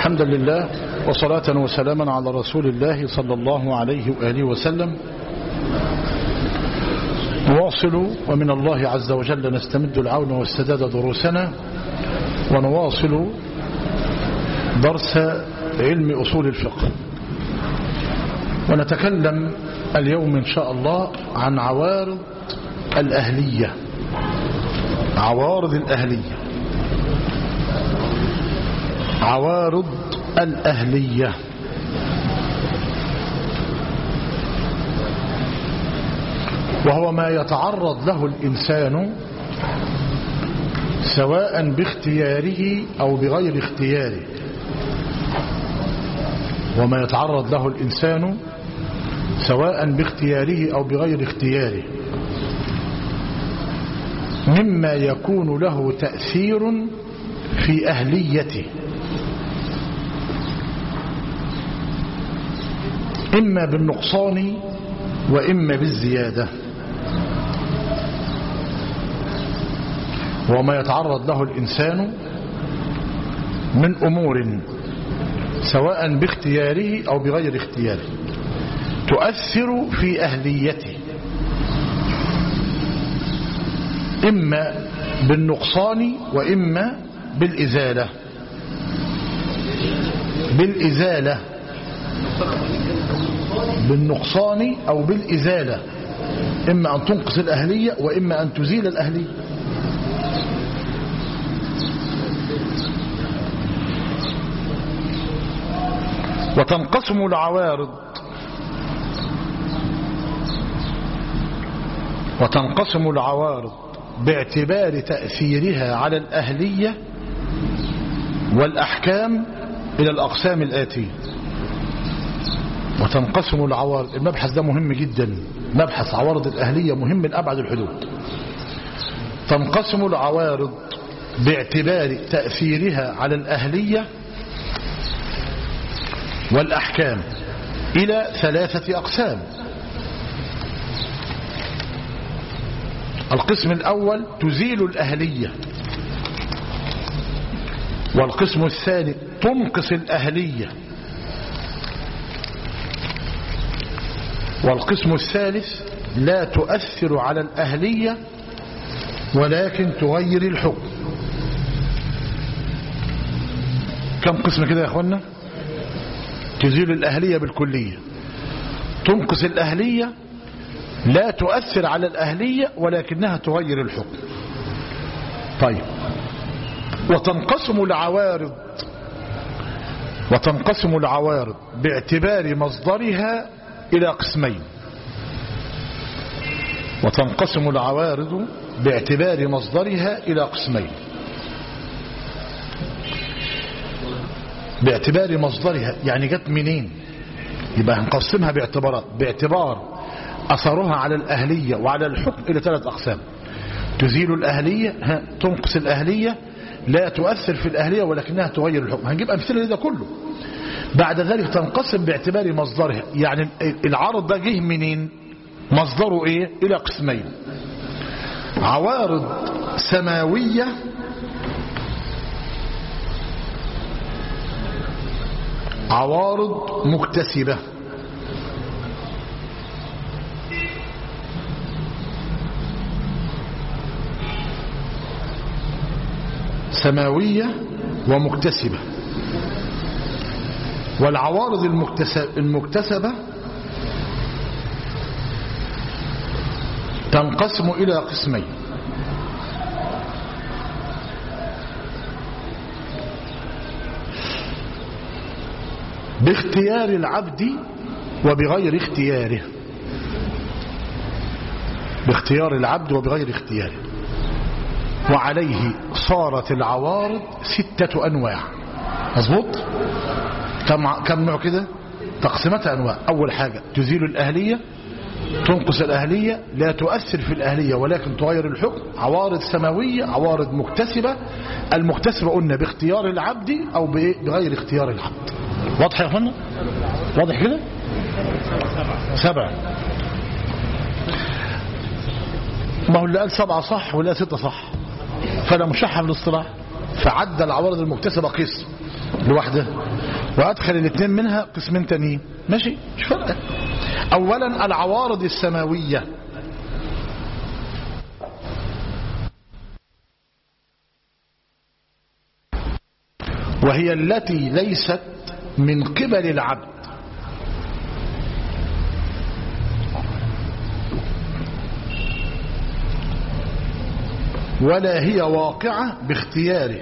الحمد لله وصلاة وسلاما على رسول الله صلى الله عليه وآله وسلم نواصل ومن الله عز وجل نستمد العون والسداد دروسنا ونواصل درس علم أصول الفقه ونتكلم اليوم إن شاء الله عن عوارض الأهلية عوارض الأهلية عوارض الأهلية وهو ما يتعرض له الإنسان سواء باختياره أو بغير اختياره وما يتعرض له الإنسان سواء باختياره أو بغير اختياره مما يكون له تأثير في أهليته إما بالنقصان وإما بالزيادة وما يتعرض له الإنسان من أمور سواء باختياره أو بغير اختياره تؤثر في أهليته إما بالنقصان وإما بالإزالة بالإزالة بالنقصان أو بالإزالة إما أن تنقص الأهلية وإما أن تزيل الأهلية وتنقسم العوارض وتنقسم العوارض باعتبار تأثيرها على الأهلية والأحكام إلى الأقسام الآتية وتنقسم العوارض المبحث ده مهم جدا مبحث عوارض الأهلية مهم من أبعد الحدود تنقسم العوارض باعتبار تأثيرها على الأهلية والأحكام إلى ثلاثة أقسام القسم الأول تزيل الأهلية والقسم الثاني تنقص الأهلية والقسم الثالث لا تؤثر على الأهلية ولكن تغير الحكم كم قسم كده يا أخوانا تزيل الأهلية بالكلية تنقص الأهلية لا تؤثر على الأهلية ولكنها تغير الحكم طيب وتنقسم العوارض وتنقسم العوارض باعتبار مصدرها إلى قسمين وتنقسم العوارض باعتبار مصدرها إلى قسمين باعتبار مصدرها يعني جت منين يبقى هنقسمها باعتبارات باعتبار أثرها على الأهلية وعلى الحكم إلى ثلاث أقسام تزيل الأهلية تنقص الأهلية لا تؤثر في الأهلية ولكنها تغير الحكم هنجيب أمثلة لده كله بعد ذلك تنقسم باعتبار مصدرها يعني العرض ده جه منين مصدره ايه الى قسمين عوارض سماوية عوارض مكتسبة سماوية ومكتسبة والعوارض المكتسبة تنقسم إلى قسمين باختيار العبد وبغير اختياره باختيار العبد وبغير اختياره وعليه صارت العوارض ستة أنواع مظبوط كم كم نوع كده تقسيمتها انواع اول حاجة تزيل الاهلية تنقص الاهلية لا تؤثر في الاهلية ولكن تغير الحكم عوارض سماوية عوارض مكتسبة المكتسبة قلنا باختيار العبد او بغير اختيار العبد واضح يا فندم واضح كده سبعة ما هو اللي قال سبعة صح واللي قال ستة صح فلا مشحة في الاصطلاح فعد العوارض المكتسبة قسم لوحده وأدخل الاثنين منها قسمين تانيين ماشي مش فارقة أولا العوارض السماوية وهي التي ليست من قبل العبد ولا هي واقعة باختياره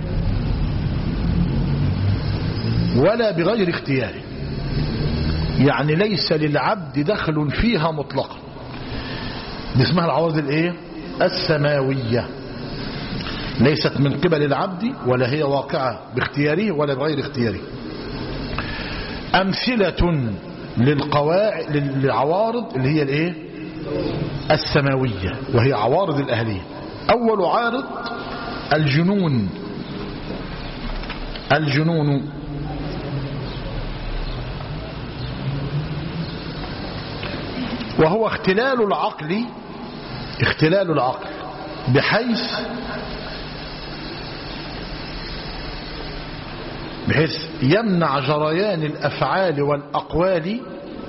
ولا بغير اختياره يعني ليس للعبد دخل فيها مطلقا دي اسمها العوارض الايه السماوية ليست من قبل العبد ولا هي واقعة باختياره ولا بغير اختياره أمثلة للقواعد للعوارض اللي هي الايه السماوية وهي عوارض الأهلية أول عارض الجنون الجنون وهو اختلال العقل اختلال العقل بحيث بحيث يمنع جريان الأفعال والأقوال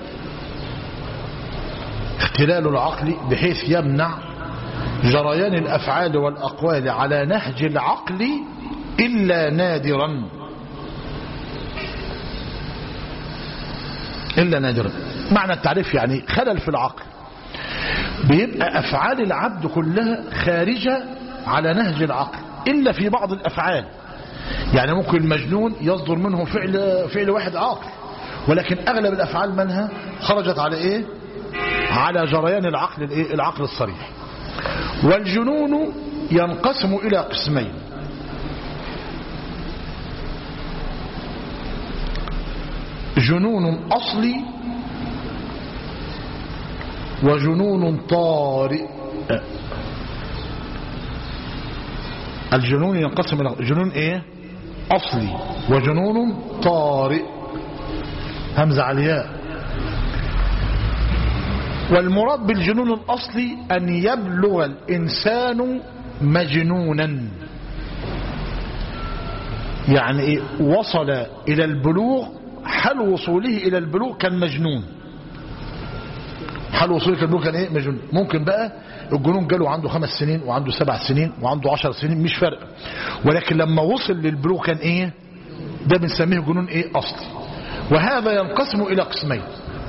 اختلال العقل بحيث يمنع جريان الأفعال والأقوال على نهج العقل إلا نادرا إلا نادرا معنى التعريف يعني خلل في العقل بيبقى أفعال العبد كلها خارجة على نهج العقل إلا في بعض الأفعال يعني ممكن المجنون يصدر منه فعل, فعل واحد عاقل ولكن أغلب الأفعال منها خرجت على إيه على جريان العقل الإيه؟ العقل الصريح والجنون ينقسم إلى قسمين جنون أصلي وجنون طارئ الجنون ينقسم إلى جنون إيه أصلي وجنون طارئ همزة علياء والمراد بالجنون الأصلي أن يبلغ الإنسان مجنونا يعني إيه وصل إلى البلوغ حال وصوله إلى البلوغ كان مجنون حال وصوله إلى البلوغ كان إيه مجنون ممكن بقى الجنون جاله عنده خمس سنين وعنده سبع سنين وعنده عشر سنين مش فرق ولكن لما وصل للبلوغ كان إيه ده بنسميه جنون إيه أصلي وهذا ينقسم إلى قسمين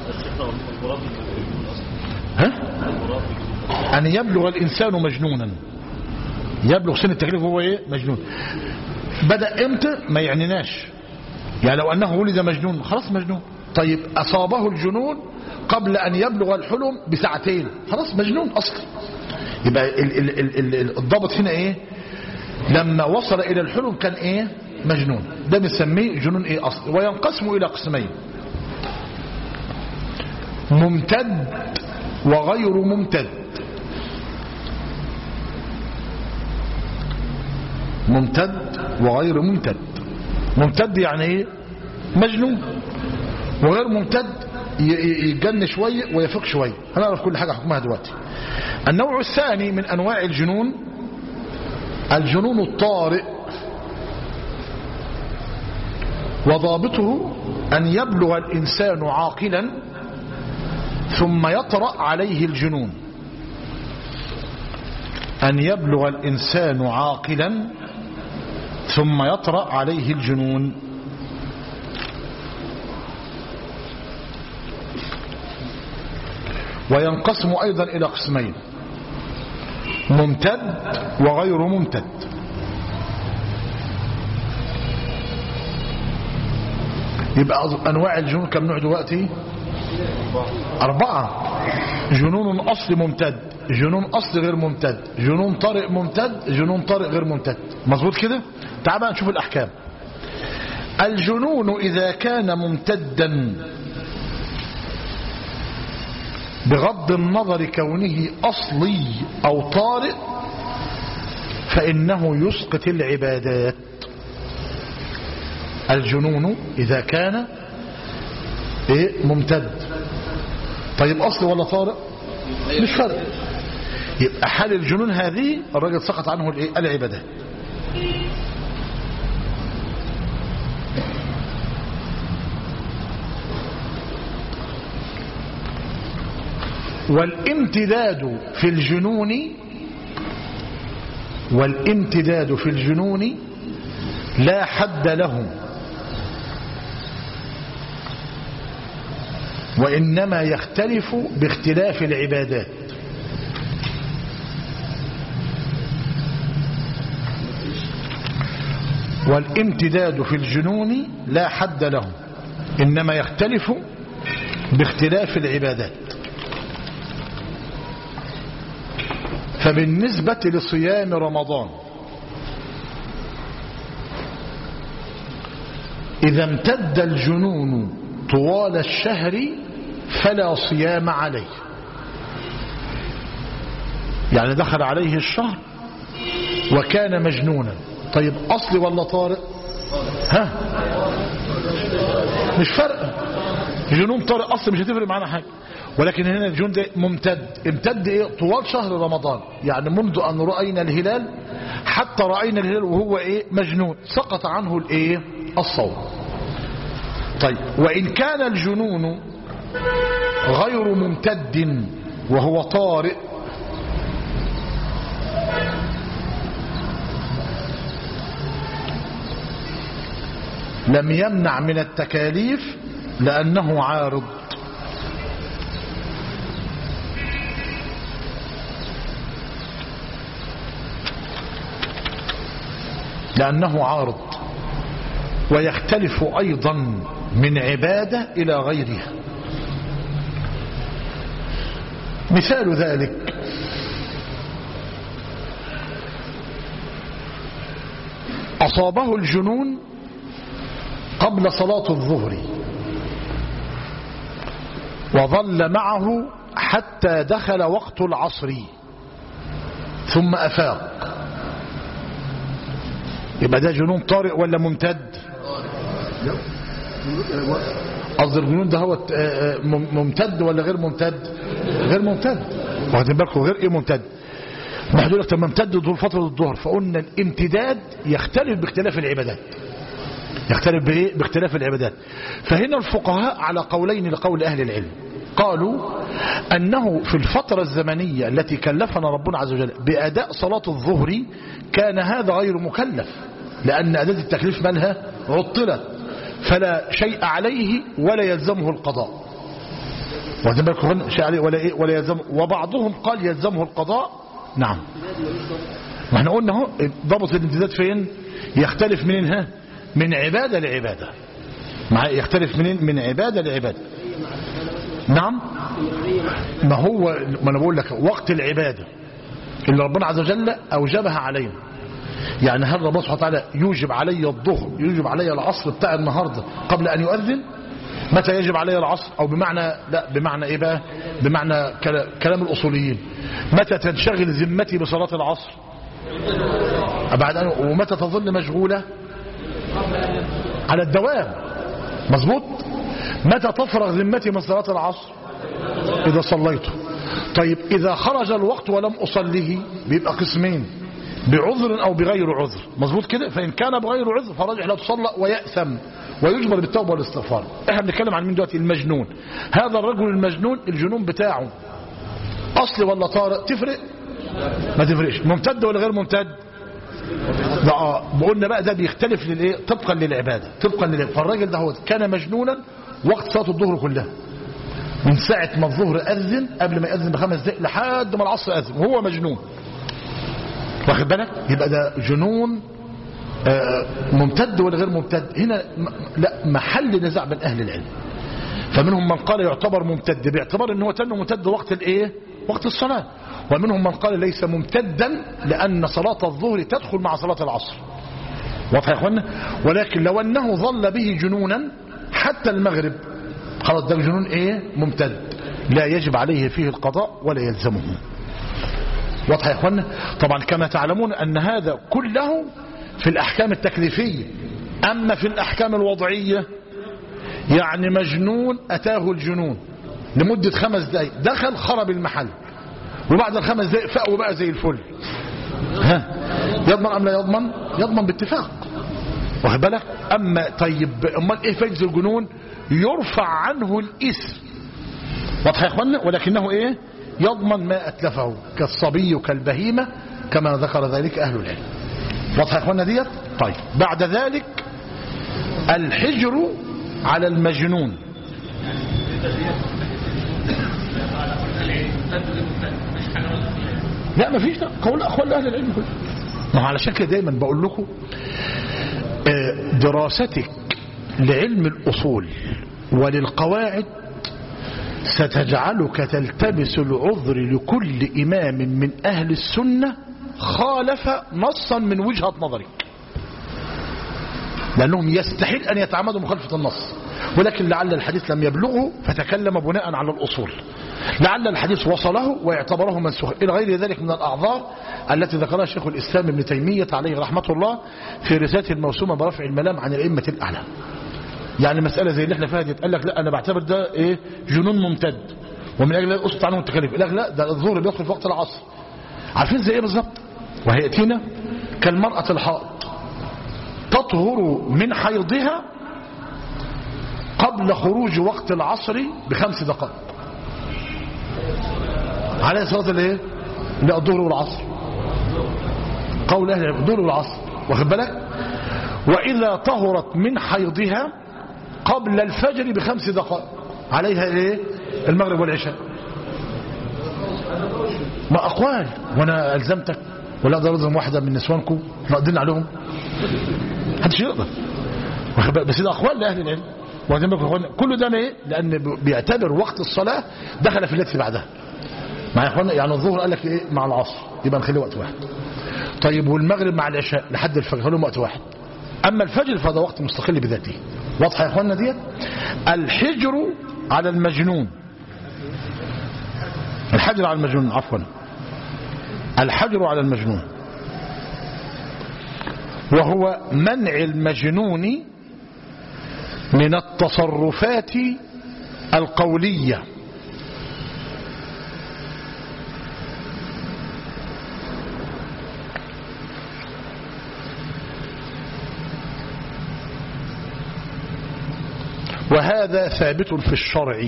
ها؟ أن يبلغ الإنسان مجنونا يبلغ سن التكليف هو إيه مجنون بدأ إمتى ما يعنيناش يعني لو أنه ولد مجنون خلاص مجنون طيب أصابه الجنون قبل أن يبلغ الحلم بساعتين خلاص مجنون أصلا يبقى ال ال ال ال الضابط هنا إيه لما وصل إلى الحلم كان إيه مجنون ده بنسميه جنون إيه أصلا وينقسم إلى قسمين ممتد وغير ممتد ممتد وغير ممتد ممتد يعني ايه مجنون وغير ممتد يجن شوية ويفق شوية هنعرف كل حاجة حكمها دلوقتي النوع الثاني من أنواع الجنون الجنون الطارئ وضابطه أن يبلغ الإنسان عاقلا ثم يطرأ عليه الجنون أن يبلغ الإنسان عاقلا ثم يطرأ عليه الجنون وينقسم أيضا إلى قسمين ممتد وغير ممتد يبقى أنواع الجنون كم نوع دلوقتي أربعة جنون أصل ممتد جنون أصل غير ممتد جنون طارئ ممتد جنون طارئ غير ممتد مظبوط كده تعال بقى نشوف الأحكام الجنون إذا كان ممتدا بغض النظر كونه أصلي أو طارئ فإنه يسقط العبادات الجنون إذا كان إيه ممتد طيب أصلي ولا طارئ مش فرق يبقى حال الجنون هذه الراجل سقط عنه العبادات والامتداد في الجنون والامتداد في الجنون لا حد له وإنما يختلف باختلاف العبادات والامتداد في الجنون لا حد له إنما يختلف باختلاف العبادات فبالنسبة لصيام رمضان إذا امتد الجنون طوال الشهر فلا صيام عليه يعني دخل عليه الشهر وكان مجنونا طيب أصلي ولا طارئ ها مش فرق جنون طارئ أصلي مش هتفرق معانا حاجة ولكن هنا الجنون ده ممتد امتد ايه طوال شهر رمضان يعني منذ أن رأينا الهلال حتى رأينا الهلال وهو ايه مجنون سقط عنه الايه الصوم طيب وإن كان الجنون غير ممتد وهو طارئ لم يمنع من التكاليف لأنه عارض لأنه عارض ويختلف أيضا من عبادة إلى غيرها مثال ذلك أصابه الجنون قبل صلاة الظهر وظل معه حتى دخل وقت العصر ثم أفاق يبقى ده جنون طارئ ولا ممتد قصد الجنون ده هو ممتد ولا غير ممتد غير ممتد واخدين بالكم غير ايه ممتد ما حدول لك لما امتد طول فتره الظهر فقلنا الامتداد يختلف باختلاف العبادات يختلف بايه باختلاف العبادات فهنا الفقهاء على قولين لقول اهل العلم قالوا أنه في الفترة الزمنية التي كلفنا ربنا عز وجل بأداء صلاة الظهر كان هذا غير مكلف لأن أداة التكليف مالها عطلت فلا شيء عليه ولا يلزمه القضاء شيء عليه ولا, إيه ولا يلزم وبعضهم قال يلزمه القضاء نعم ما احنا قلنا اهو ضبط الامتداد فين يختلف منين ها من عبادة لعبادة يختلف منين من عبادة لعبادة نعم ما هو ما انا بقول لك وقت العبادة اللي ربنا عز وجل أوجبها علينا يعني هل ربنا سبحانه وتعالى يوجب علي الظهر يوجب علي العصر بتاع النهاردة قبل أن يؤذن متى يجب علي العصر أو بمعنى لا بمعنى إيه بقى بمعنى كلام الأصوليين متى تنشغل ذمتي بصلاة العصر بعد أن ومتى تظل مشغولة على الدوام مظبوط متى تفرغ ذمتي من صلاة العصر إذا صليته طيب إذا خرج الوقت ولم أصليه بيبقى قسمين بعذر أو بغير عذر مظبوط كده فإن كان بغير عذر فالراجح لا تصلى ويأثم ويجبر بالتوبة والاستغفار احنا بنتكلم عن مين دلوقتي المجنون هذا الرجل المجنون الجنون بتاعه أصلي ولا طارئ تفرق ما تفرقش ممتد ولا غير ممتد ده اه قلنا بقى ده بيختلف للايه طبقا للعباده طبقا للعبادة. فالراجل ده هو كان مجنونا وقت صلاه الظهر كلها من ساعه ما الظهر اذن قبل ما ياذن بخمس دقائق لحد ما العصر اذن وهو مجنون واخد بالك يبقى ده جنون آه ممتد ولا غير ممتد هنا لا محل نزاع بين اهل العلم فمنهم من قال يعتبر ممتد باعتبار ان هو تنه ممتد وقت الايه وقت الصلاه ومنهم من قال ليس ممتدا لأن صلاة الظهر تدخل مع صلاة العصر واضح يا اخوانا ولكن لو أنه ظل به جنونا حتى المغرب خلاص ده جنون ايه ممتد لا يجب عليه فيه القضاء ولا يلزمه واضح يا اخوانا طبعا كما تعلمون أن هذا كله في الأحكام التكليفية أما في الأحكام الوضعية يعني مجنون أتاه الجنون لمدة خمس دقائق دخل خرب المحل وبعد الخمس دقائق فاق وبقى زي الفل ها يضمن ام لا يضمن يضمن باتفاق واخد بالك اما طيب امال ايه فايده الجنون يرفع عنه الاثم واضح يا اخوانا ولكنه ايه يضمن ما أتلفه كالصبي كالبهيمة كما ذكر ذلك أهل العلم واضح يا اخوانا ديت طيب بعد ذلك الحجر على المجنون لا ما فيش قول اقوال اهل العلم كله ما هو علشان كده دايما بقول لكم آه، دراستك لعلم الاصول وللقواعد ستجعلك تلتبس العذر لكل امام من اهل السنه خالف نصا من وجهه نظرك لأنهم يستحيل أن يتعمدوا مخالفة النص ولكن لعل الحديث لم يبلغه فتكلم بناء على الأصول لعل الحديث وصله واعتبره منسوخا إلى غير ذلك من الأعذار التي ذكرها شيخ الإسلام ابن تيمية عليه رحمة الله في رسالته الموسومة برفع الملام عن الأئمة الأعلام يعني مسألة زي اللي احنا فيها دي قال لك لا أنا بعتبر ده إيه جنون ممتد ومن أجل ذلك أسقط عنه التكاليف قال لك لا ده الظهر بيدخل في وقت العصر عارفين زي إيه بالظبط وهيأتينا كالمرأة الحائض تطهر من حيضها قبل خروج وقت العصر بخمس دقائق عليه صلاة الايه لا الظهر والعصر قول اهل العلم الظهر والعصر واخد بالك واذا طهرت من حيضها قبل الفجر بخمس دقائق عليها ايه المغرب والعشاء ما اقوال وانا الزمتك ولا اقدر الزم واحده من نسوانكم نقدين عليهم محدش يقدر واخد بالك؟ بس ده اقوال لاهل العلم واخدين بالكم يا اخوانا؟ كل ده ليه لان بيعتبر وقت الصلاه دخل في التي بعدها مع يا اخوانا يعني الظهر قال لك ايه مع العصر يبقى نخليه وقت واحد طيب والمغرب مع العشاء لحد الفجر خليهم وقت واحد اما الفجر فهذا وقت مستقل بذاته واضحه يا اخوانا ديت الحجر على المجنون الحجر على المجنون عفوا الحجر على المجنون وهو منع المجنون من التصرفات القولية وهذا ثابت في الشرع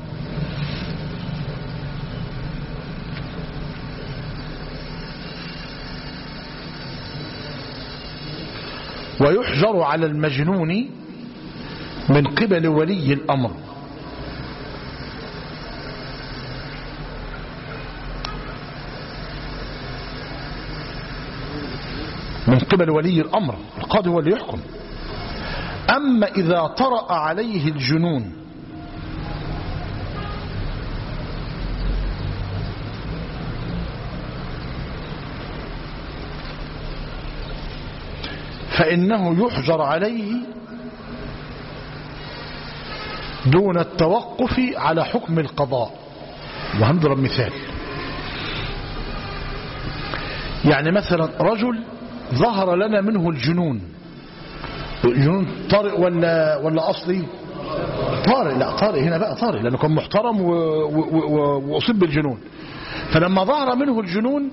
ويحجر على المجنون من قبل ولي الأمر من قبل ولي الأمر القاضي هو اللي يحكم أما إذا طرأ عليه الجنون فإنه يحجر عليه دون التوقف على حكم القضاء وهنضرب مثال يعني مثلا رجل ظهر لنا منه الجنون الجنون طارئ ولا ولا اصلي طارئ لا طارئ هنا بقى طارئ لانه كان محترم و- و- و- واصيب بالجنون فلما ظهر منه الجنون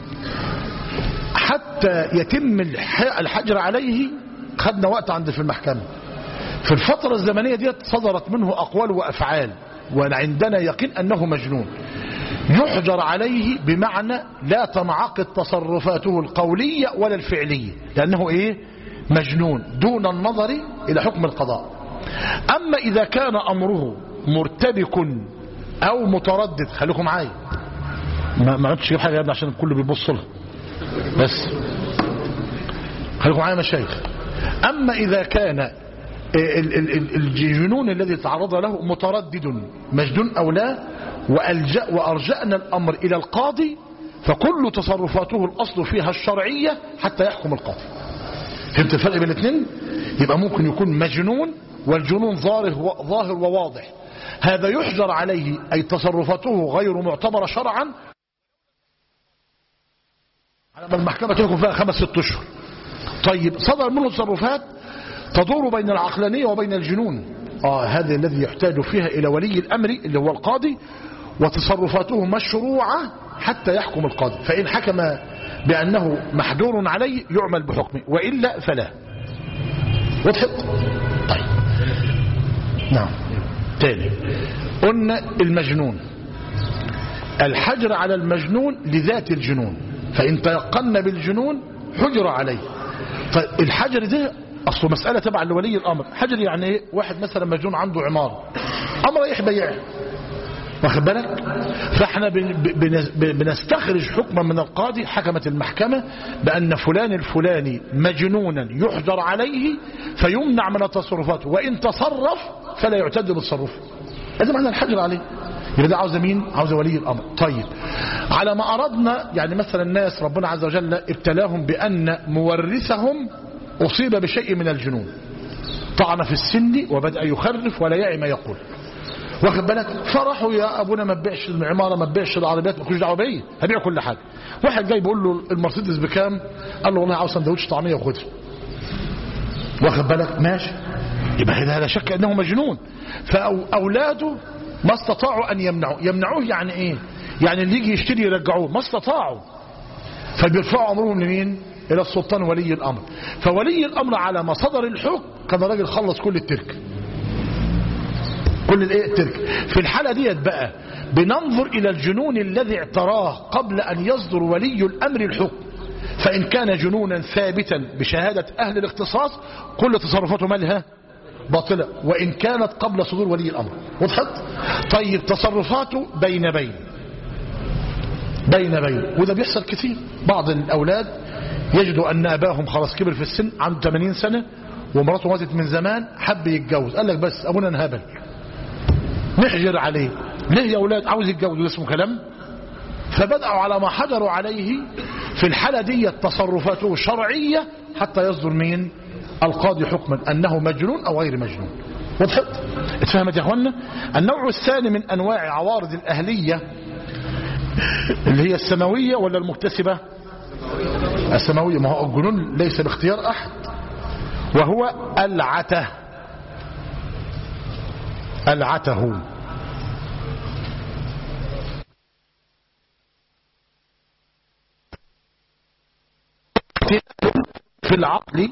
حتى يتم الح- الحجر عليه خدنا وقت عند في المحكمة في الفترة الزمنية دي صدرت منه أقوال وأفعال وعندنا يقين أنه مجنون يحجر عليه بمعنى لا تنعقد تصرفاته القولية ولا الفعلية لأنه إيه مجنون دون النظر إلى حكم القضاء أما إذا كان أمره مرتبك أو متردد خليكم معايا ما ما عدتش اجيب حاجه يا ابني عشان الكل بيبص لها بس خليكم معايا يا مشايخ اما اذا كان ال- ال- ال- الجنون الذي تعرض له متردد مجنون او لا وألجأ وارجأنا الامر الى القاضي فكل تصرفاته الاصل فيها الشرعيه حتى يحكم القاضي فهمت الفرق بين الاثنين يبقى ممكن يكون مجنون والجنون ظاهر ظاهر وواضح هذا يحجر عليه أي تصرفاته غير معتبرة شرعا على ما المحكمة تكون فيها خمس ست أشهر طيب صدر منه تصرفات تدور بين العقلانية وبين الجنون آه هذا الذي يحتاج فيها إلى ولي الأمر اللي هو القاضي وتصرفاته مشروعة حتى يحكم القاضي فإن حكم بأنه محجور عليه يعمل بحكمه وإلا فلا وضحت طيب نعم تاني قلنا المجنون الحجر على المجنون لذات الجنون فإن تيقن بالجنون حجر عليه طيب الحجر ده أصله مسألة تبع لولي الأمر حجر يعني ايه واحد مثلا مجنون عنده عمارة أمر رايح بيعها واخد بالك فاحنا بنستخرج حكما من القاضي حكمت المحكمة بأن فلان الفلاني مجنونا يحجر عليه فيمنع من التصرفات وإن تصرف فلا يعتد بالتصرف هذا معنى الحجر عليه يبقى ده عاوز مين عاوز ولي الأمر طيب على ما أردنا يعني مثلا الناس ربنا عز وجل ابتلاهم بأن مورثهم أصيب بشيء من الجنون طعن في السن وبدأ يخرف ولا يعي ما يقول واخد بالك فرحوا يا ابونا ما تبيعش العماره ما تبيعش العربيات ما تكونش دعوه بيا هبيع كل حاجه واحد جاي بيقول له المرسيدس بكام قال له والله عاوز سندوتش طعميه وخدها واخد بالك ماشي يبقى هذا لا شك انه مجنون فاولاده ما استطاعوا ان يمنعوه يمنعوه يعني ايه يعني اللي يجي يشتري يرجعوه ما استطاعوا فبيرفعوا امرهم لمين الى السلطان ولي الامر فولي الامر على ما صدر الحكم كان راجل خلص كل الترك كل الايه الترك في الحالة ديت بقى بننظر الى الجنون الذي اعتراه قبل ان يصدر ولي الامر الحكم فان كان جنونا ثابتا بشهادة اهل الاختصاص كل تصرفاته مالها باطلة وان كانت قبل صدور ولي الامر وضحت طيب تصرفاته بين بين بين بين وده بيحصل كثير بعض الاولاد يجدوا ان اباهم خلاص كبر في السن عنده 80 سنة ومراته ماتت من زمان حب يتجوز قال لك بس ابونا انهبل نحجر عليه ليه يا أولاد عاوز يتجوز اسمه كلام فبدأوا على ما حجروا عليه في الحالة دي تصرفاته شرعية حتى يصدر مين القاضي حكما أنه مجنون أو غير مجنون وضحت اتفهمت يا أخوانا النوع الثاني من أنواع عوارض الأهلية اللي هي السماوية ولا المكتسبة السماوية ما هو الجنون ليس باختيار أحد وهو العته العته في العقل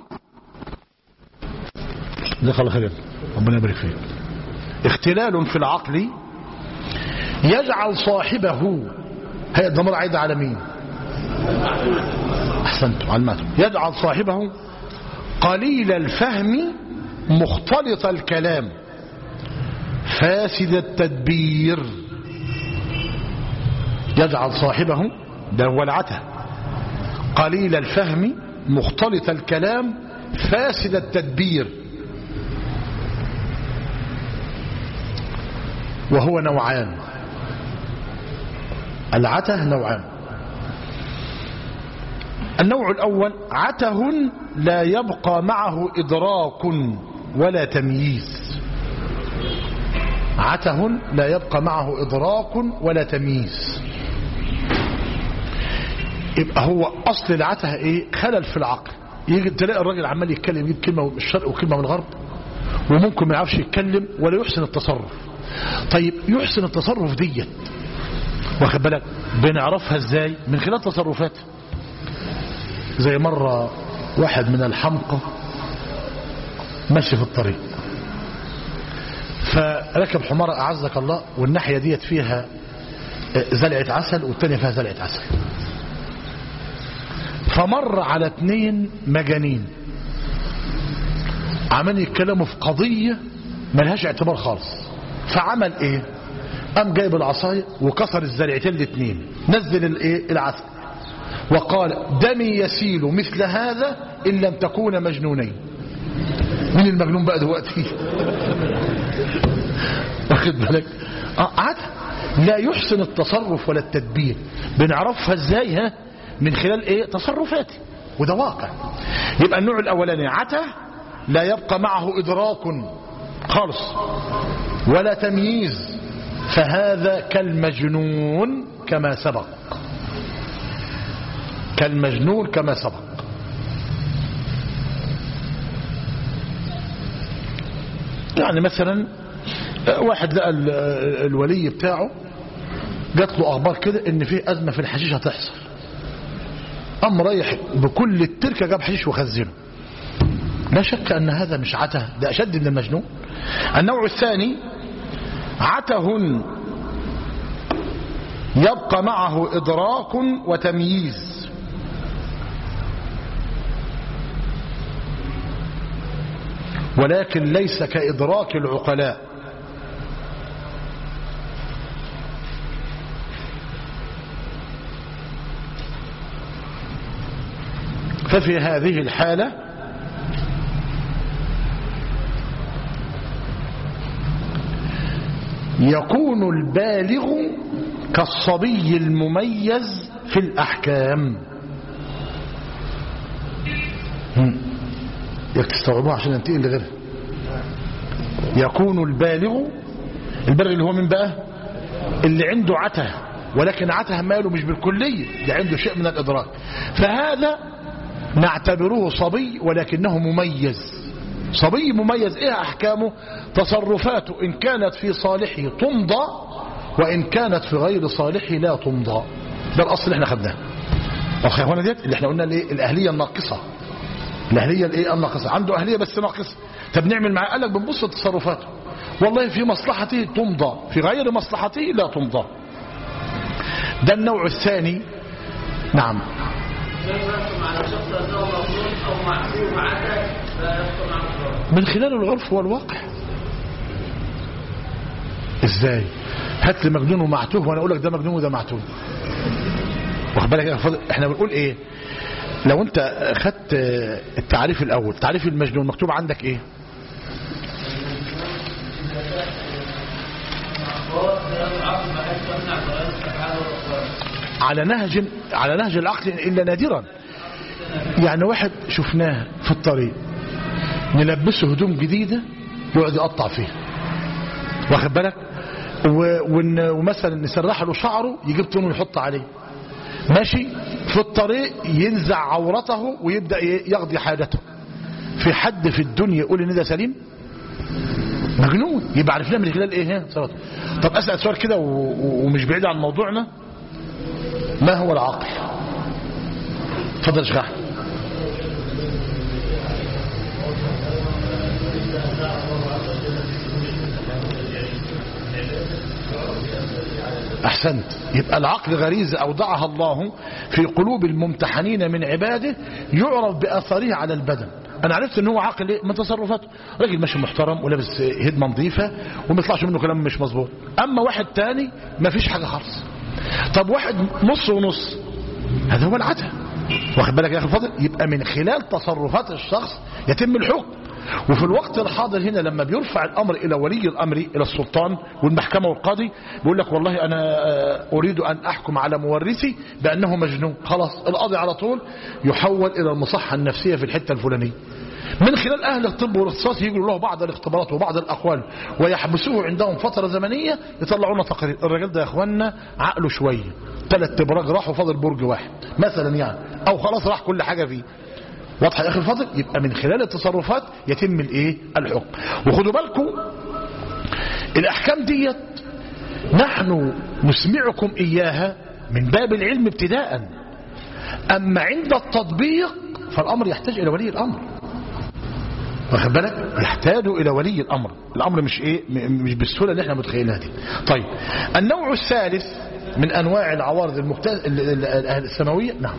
جزاك الله خير ربنا يبارك فيك اختلال في العقل يجعل صاحبه هي الضمير عايد على مين احسنتم علماتم يجعل صاحبه قليل الفهم مختلط الكلام فاسد التدبير يجعل صاحبه ده هو العته قليل الفهم مختلط الكلام فاسد التدبير وهو نوعان العته نوعان النوع الأول عته لا يبقى معه إدراك ولا تمييز عته لا يبقى معه إدراك ولا تمييز يبقى هو أصل العته إيه خلل في العقل يجي تلاقي الراجل عمال يتكلم يجيب كلمة من الشرق وكلمة من الغرب وممكن ما يعرفش يتكلم ولا يحسن التصرف طيب يحسن التصرف ديت واخد بالك بنعرفها ازاي من خلال تصرفاته زي مرة واحد من الحمقى ماشي في الطريق فركب حمارة أعزك الله والناحية ديت فيها زلعة عسل والتانية فيها زلعة عسل فمر على اتنين مجانين عمال يتكلموا في قضية ملهاش اعتبار خالص فعمل ايه قام جايب العصاية وكسر الزرعتين الاثنين نزل الايه العسل وقال دمي يسيل مثل هذا ان لم تكون مجنونين مين المجنون بقى دلوقتي واخد بالك اه عاد لا يحسن التصرف ولا التدبير بنعرفها ازاي ها من خلال ايه تصرفاته وده واقع يبقى النوع الاولاني عتا لا يبقى معه ادراك خالص ولا تمييز فهذا كالمجنون كما سبق كالمجنون كما سبق يعني مثلا واحد لقى الولي بتاعه جات له اخبار كده ان في ازمه في الحشيش هتحصل قام رايح بكل التركه جاب حشيش وخزنه لا شك ان هذا مش عته ده اشد من المجنون النوع الثاني عته يبقى معه إدراك وتمييز ولكن ليس كإدراك العقلاء ففي هذه الحالة يكون البالغ كالصبي المميز في الأحكام تستوعبوها عشان ننتقل لغيرها يكون البالغ البالغ اللي هو من بقى اللي عنده عته ولكن عته ماله مش بالكلية اللي عنده شيء من الإدراك فهذا نعتبره صبي ولكنه مميز صبي مميز ايه احكامه تصرفاته ان كانت في صالحه تمضى وان كانت في غير صالحه لا تمضى ده الاصل اللي احنا خدناه اخي هنا ديت اللي احنا قلنا الايه الاهليه الناقصه الاهليه الايه الناقصه عنده اهليه بس ناقصه طب نعمل معاه قال لك بنبص لتصرفاته والله في مصلحته تمضى في غير مصلحته لا تمضى ده النوع الثاني نعم من خلال العرف والواقع ازاي هات لي مجنون ومعتوه وانا اقول لك ده مجنون وده معتوه واخد بالك يا فاضل احنا بنقول ايه لو انت خدت التعريف الاول تعريف المجنون مكتوب عندك ايه على نهج على نهج العقل الا نادرا يعني واحد شفناه في الطريق نلبسه هدوم جديدة يقعد يقطع فيها واخد بالك ومثلا نسرح له شعره يجيب طينه ويحط عليه ماشي في الطريق ينزع عورته ويبدأ يقضي حاجته في حد في الدنيا يقول ان ده سليم مجنون يبقى عرفناه من خلال ايه صلاته طب اسال سؤال كده ومش بعيد عن موضوعنا ما هو العقل تفضل اشرح أحسنت يبقى العقل غريزة أوضعها الله في قلوب الممتحنين من عباده يعرف بأثره على البدن أنا عرفت أنه هو عقل إيه؟ من تصرفاته راجل ماشي محترم ولابس هدمة نظيفة وما يطلعش منه كلام مش مظبوط أما واحد تاني ما فيش حاجة خالص طب واحد نص ونص هذا هو العته واخد بالك يا أخي الفاضل يبقى من خلال تصرفات الشخص يتم الحكم وفي الوقت الحاضر هنا لما بيرفع الأمر إلى ولي الأمر إلى السلطان والمحكمة والقاضي بيقول لك والله أنا أريد أن أحكم على مورثي بأنه مجنون خلاص القاضي على طول يحول إلى المصحة النفسية في الحتة الفلانية من خلال أهل الطب والاختصاص يجروا له بعض الاختبارات وبعض الأقوال ويحبسوه عندهم فترة زمنية يطلعونا تقارير الراجل ده يا أخوانا عقله شوية ثلاث ابراج راحوا فاضل برج واحد مثلا يعني أو خلاص راح كل حاجة فيه واضحه يا اخي الفاضل يبقى من خلال التصرفات يتم الايه الحكم وخدوا بالكم الاحكام ديت نحن نسمعكم اياها من باب العلم ابتداء اما عند التطبيق فالامر يحتاج الى ولي الامر واخد بالك يحتاج الى ولي الامر الامر مش ايه مش بالسهوله اللي احنا متخيلها دي طيب النوع الثالث من انواع العوارض المكتس... السماويه نعم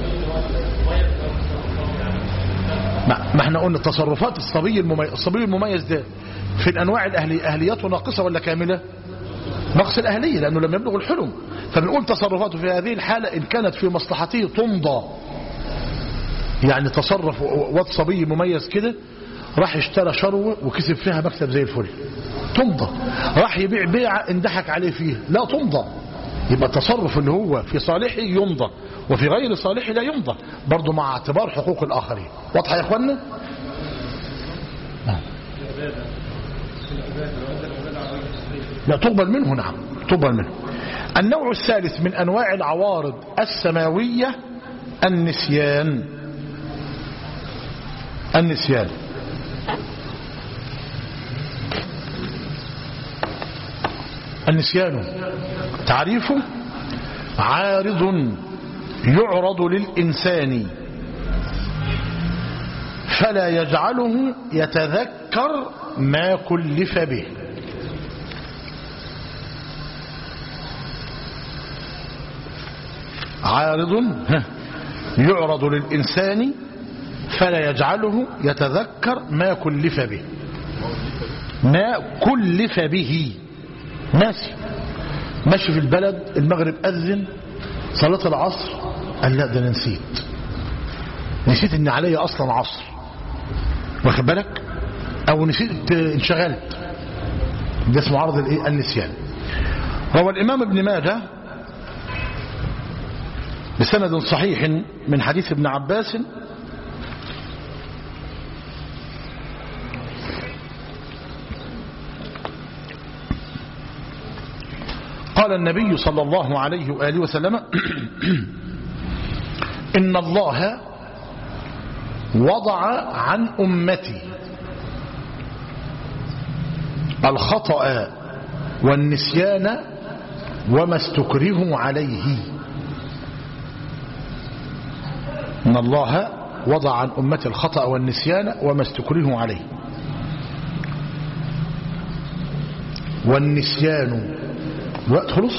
ما احنا قلنا تصرفات الصبي المميز الصبي المميز ده في الانواع الاهليه اهليته ناقصه ولا كامله نقص الاهليه لانه لم يبلغ الحلم فبنقول تصرفاته في هذه الحاله ان كانت في مصلحته تمضى يعني تصرف واد صبي مميز كده راح اشترى شروه وكسب فيها مكسب زي الفل تمضى راح يبيع بيعه اندحك عليه فيها لا تمضى يبقى التصرف اللي هو في صالحه يمضى وفي غير صالحه لا يمضى برضه مع اعتبار حقوق الآخرين واضحة يا اخوانا لا تقبل منه نعم تقبل منه النوع الثالث من أنواع العوارض السماوية النسيان النسيان النسيان تعريفه عارض يعرض للإنسان فلا يجعله يتذكر ما كلف به عارض ها، يعرض للإنسان فلا يجعله يتذكر ما كلف به ما كلف به ناسي ماشي في البلد المغرب أذن صلاة العصر قال لا ده انا نسيت نسيت ان علي اصلا عصر واخد بالك او نسيت انشغلت ده اسمه عرض الايه النسيان روى الامام ابن ماجه بسند صحيح من حديث ابن عباس قال النبي صلى الله عليه وآله وسلم إن الله وضع عن أمتي الخطأ والنسيان وما استكرهوا عليه إن الله وضع عن أمتي الخطأ والنسيان وما استكرهوا عليه والنسيان وقت خلص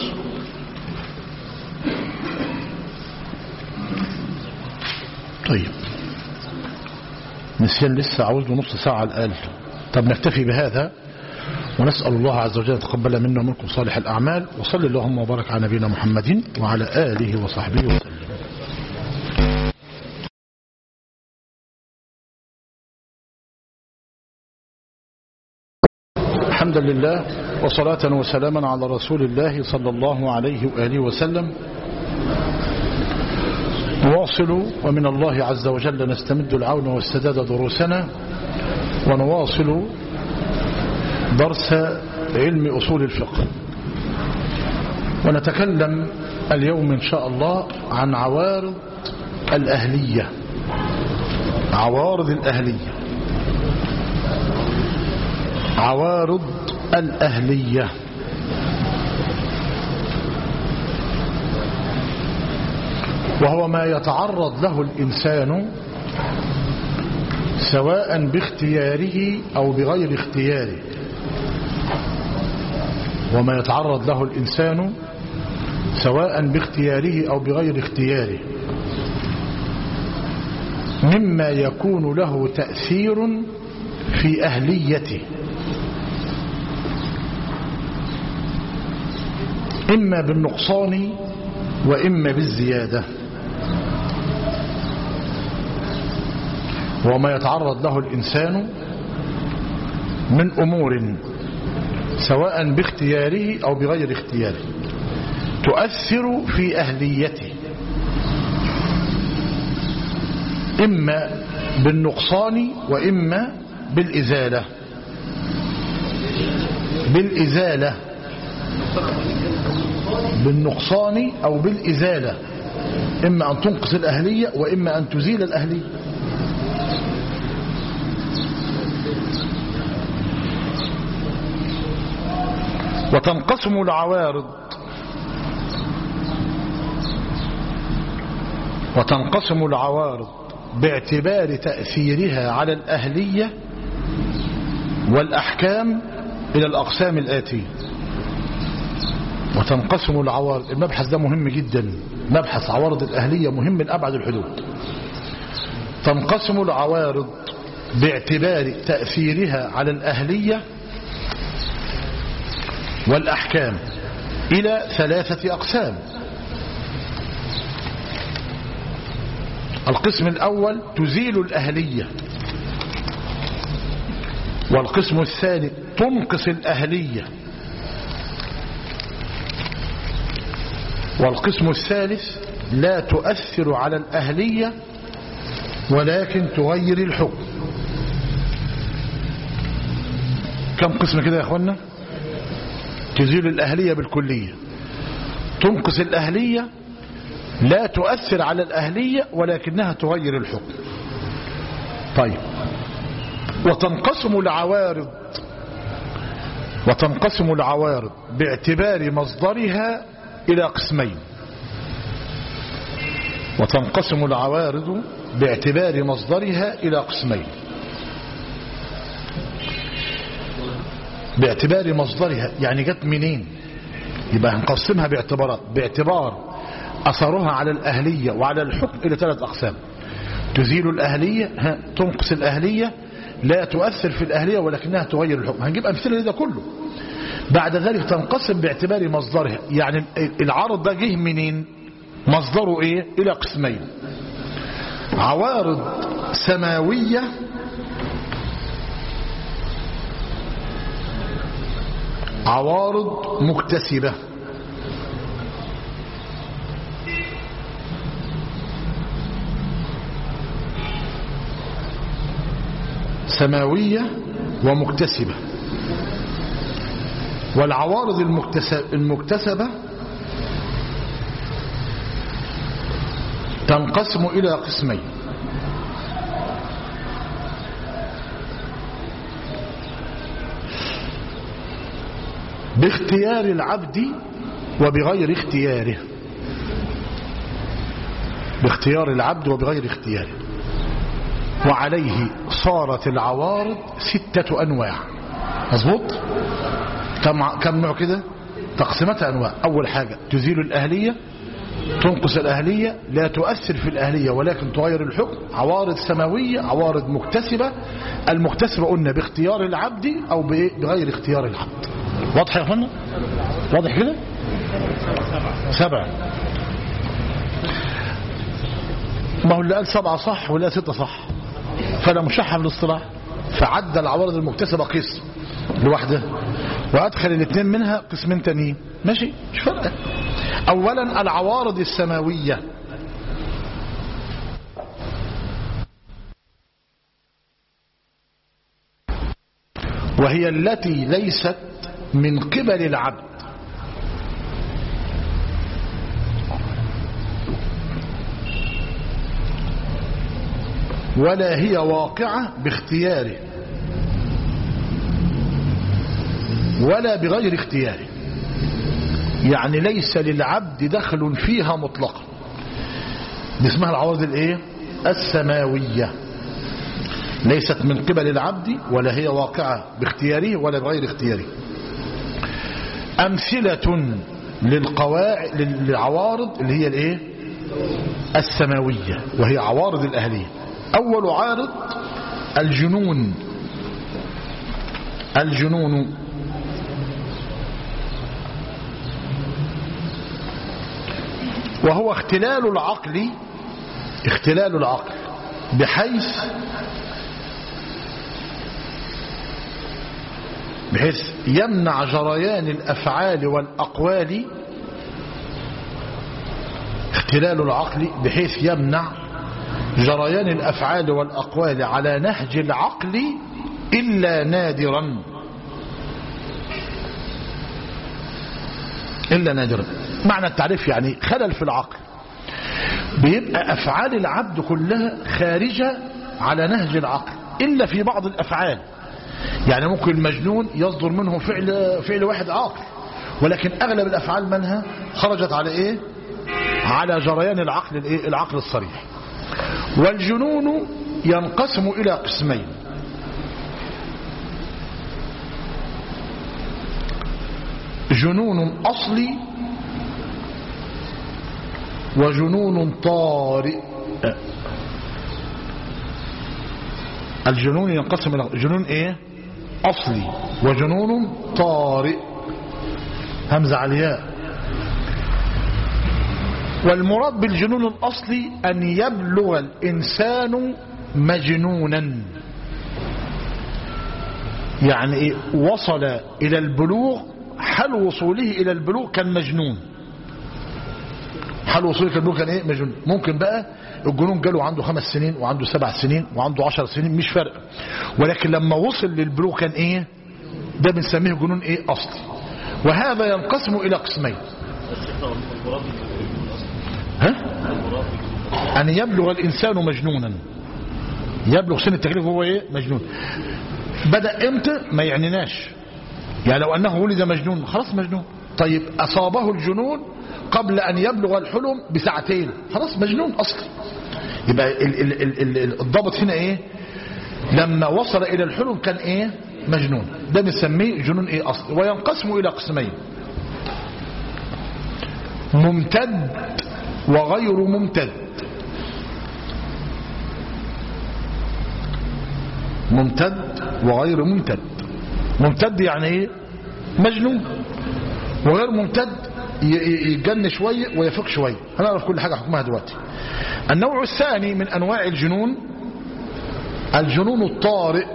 طيب نسيان لسه عاوز له نص ساعة على الأقل طب نكتفي بهذا ونسأل الله عز وجل يتقبل منا ومنكم صالح الأعمال وصل اللهم وبارك على نبينا محمد وعلى آله وصحبه وسلم الحمد لله وصلاة وسلاما على رسول الله صلى الله عليه وآله وسلم نواصل ومن الله عز وجل نستمد العون والسداد دروسنا ونواصل درس علم أصول الفقه ونتكلم اليوم إن شاء الله عن عوارض الأهلية عوارض الأهلية عوارض الأهلية وهو ما يتعرض له الإنسان سواء باختياره أو بغير اختياره وما يتعرض له الإنسان سواء باختياره أو بغير اختياره مما يكون له تأثير في أهليته إما بالنقصان وإما بالزيادة وما يتعرض له الإنسان من أمور سواء باختياره أو بغير اختياره تؤثر في أهليته إما بالنقصان وإما بالإزالة بالإزالة بالنقصان أو بالإزالة إما أن تنقص الأهلية وإما أن تزيل الأهلية وتنقسم العوارض وتنقسم العوارض باعتبار تأثيرها على الأهلية والأحكام إلى الأقسام الآتية وتنقسم العوارض المبحث ده مهم جدا مبحث عوارض الأهلية مهم من أبعد الحدود تنقسم العوارض باعتبار تأثيرها على الأهلية والأحكام إلى ثلاثة أقسام القسم الأول تزيل الأهلية والقسم الثاني تنقص الأهلية والقسم الثالث لا تؤثر على الأهلية ولكن تغير الحكم كم قسم كده يا أخوانا تزيل الأهلية بالكلية تنقص الأهلية لا تؤثر على الأهلية ولكنها تغير الحكم طيب وتنقسم العوارض وتنقسم العوارض باعتبار مصدرها إلى قسمين وتنقسم العوارض باعتبار مصدرها إلى قسمين باعتبار مصدرها يعني جت منين يبقى هنقسمها باعتبارات باعتبار أثرها على الأهلية وعلى الحكم إلى ثلاث أقسام تزيل الأهلية ها تنقص الأهلية لا تؤثر في الأهلية ولكنها تغير الحكم هنجيب أمثلة لده كله بعد ذلك تنقسم باعتبار مصدرها يعني العارض ده جه منين مصدره ايه الى قسمين عوارض سماوية عوارض مكتسبة سماوية ومكتسبة والعوارض المكتسبة تنقسم إلى قسمين باختيار العبد وبغير اختياره باختيار العبد وبغير اختياره وعليه صارت العوارض ستة أنواع مظبوط كم, كم نوع كده تقسيمتها أنواع أول حاجة تزيل الأهلية تنقص الأهلية لا تؤثر في الأهلية ولكن تغير الحكم عوارض سماوية عوارض مكتسبة المكتسبة قلنا باختيار العبد أو بغير اختيار العبد واضح يا أخوانا واضح كده سبعة ما هو اللي قال سبعة صح ولا ستة صح فأنا مشحف الاصطلاح فعدى العوارض المكتسبة قسم لوحده وأدخل الاثنين منها قسمين تانيين ماشي مش فارقة أولا العوارض السماوية وهي التي ليست من قبل العبد ولا هي واقعة باختياره ولا بغير اختياره يعني ليس للعبد دخل فيها مطلقا دي اسمها العوارض الايه السماوية ليست من قبل العبد ولا هي واقعة باختياره ولا بغير اختياره أمثلة للقواعد للعوارض اللي هي الايه السماوية وهي عوارض الأهلية أول عارض الجنون الجنون وهو اختلال العقل اختلال العقل بحيث بحيث يمنع جريان الأفعال والأقوال اختلال العقل بحيث يمنع جريان الأفعال والأقوال على نهج العقل إلا نادرا إلا نادرا معنى التعريف يعني خلل في العقل بيبقى أفعال العبد كلها خارجة على نهج العقل إلا في بعض الأفعال يعني ممكن المجنون يصدر منه فعل, فعل واحد عاقل ولكن أغلب الأفعال منها خرجت على إيه على جريان العقل الإيه؟ العقل الصريح والجنون ينقسم إلى قسمين جنون أصلي وجنون طارئ الجنون ينقسم إلى جنون إيه أصلي وجنون طارئ همزة على الياء والمراد بالجنون الأصلي أن يبلغ الإنسان مجنونا يعني إيه وصل إلى البلوغ حال وصوله إلى البلوغ كان مجنون حال وصوله إلى البلوغ كان إيه مجنون ممكن بقى الجنون جاله عنده خمس سنين وعنده سبع سنين وعنده عشر سنين مش فرق ولكن لما وصل للبلوغ كان إيه ده بنسميه جنون إيه أصلي وهذا ينقسم إلى قسمين ها؟ أن يبلغ الإنسان مجنونا يبلغ سن التكليف هو إيه مجنون بدأ إمتى ما يعنيناش يعني لو أنه ولد مجنون خلاص مجنون طيب أصابه الجنون قبل أن يبلغ الحلم بساعتين خلاص مجنون أصلا يبقى ال ال ال ال الضابط هنا إيه لما وصل إلى الحلم كان إيه مجنون ده بنسميه جنون إيه أصلا وينقسم إلى قسمين ممتد وغير ممتد ممتد وغير ممتد ممتد يعني ايه مجنون وغير ممتد يتجن شوية ويفق شوية هنعرف كل حاجة حكمها دلوقتي النوع الثاني من أنواع الجنون الجنون الطارئ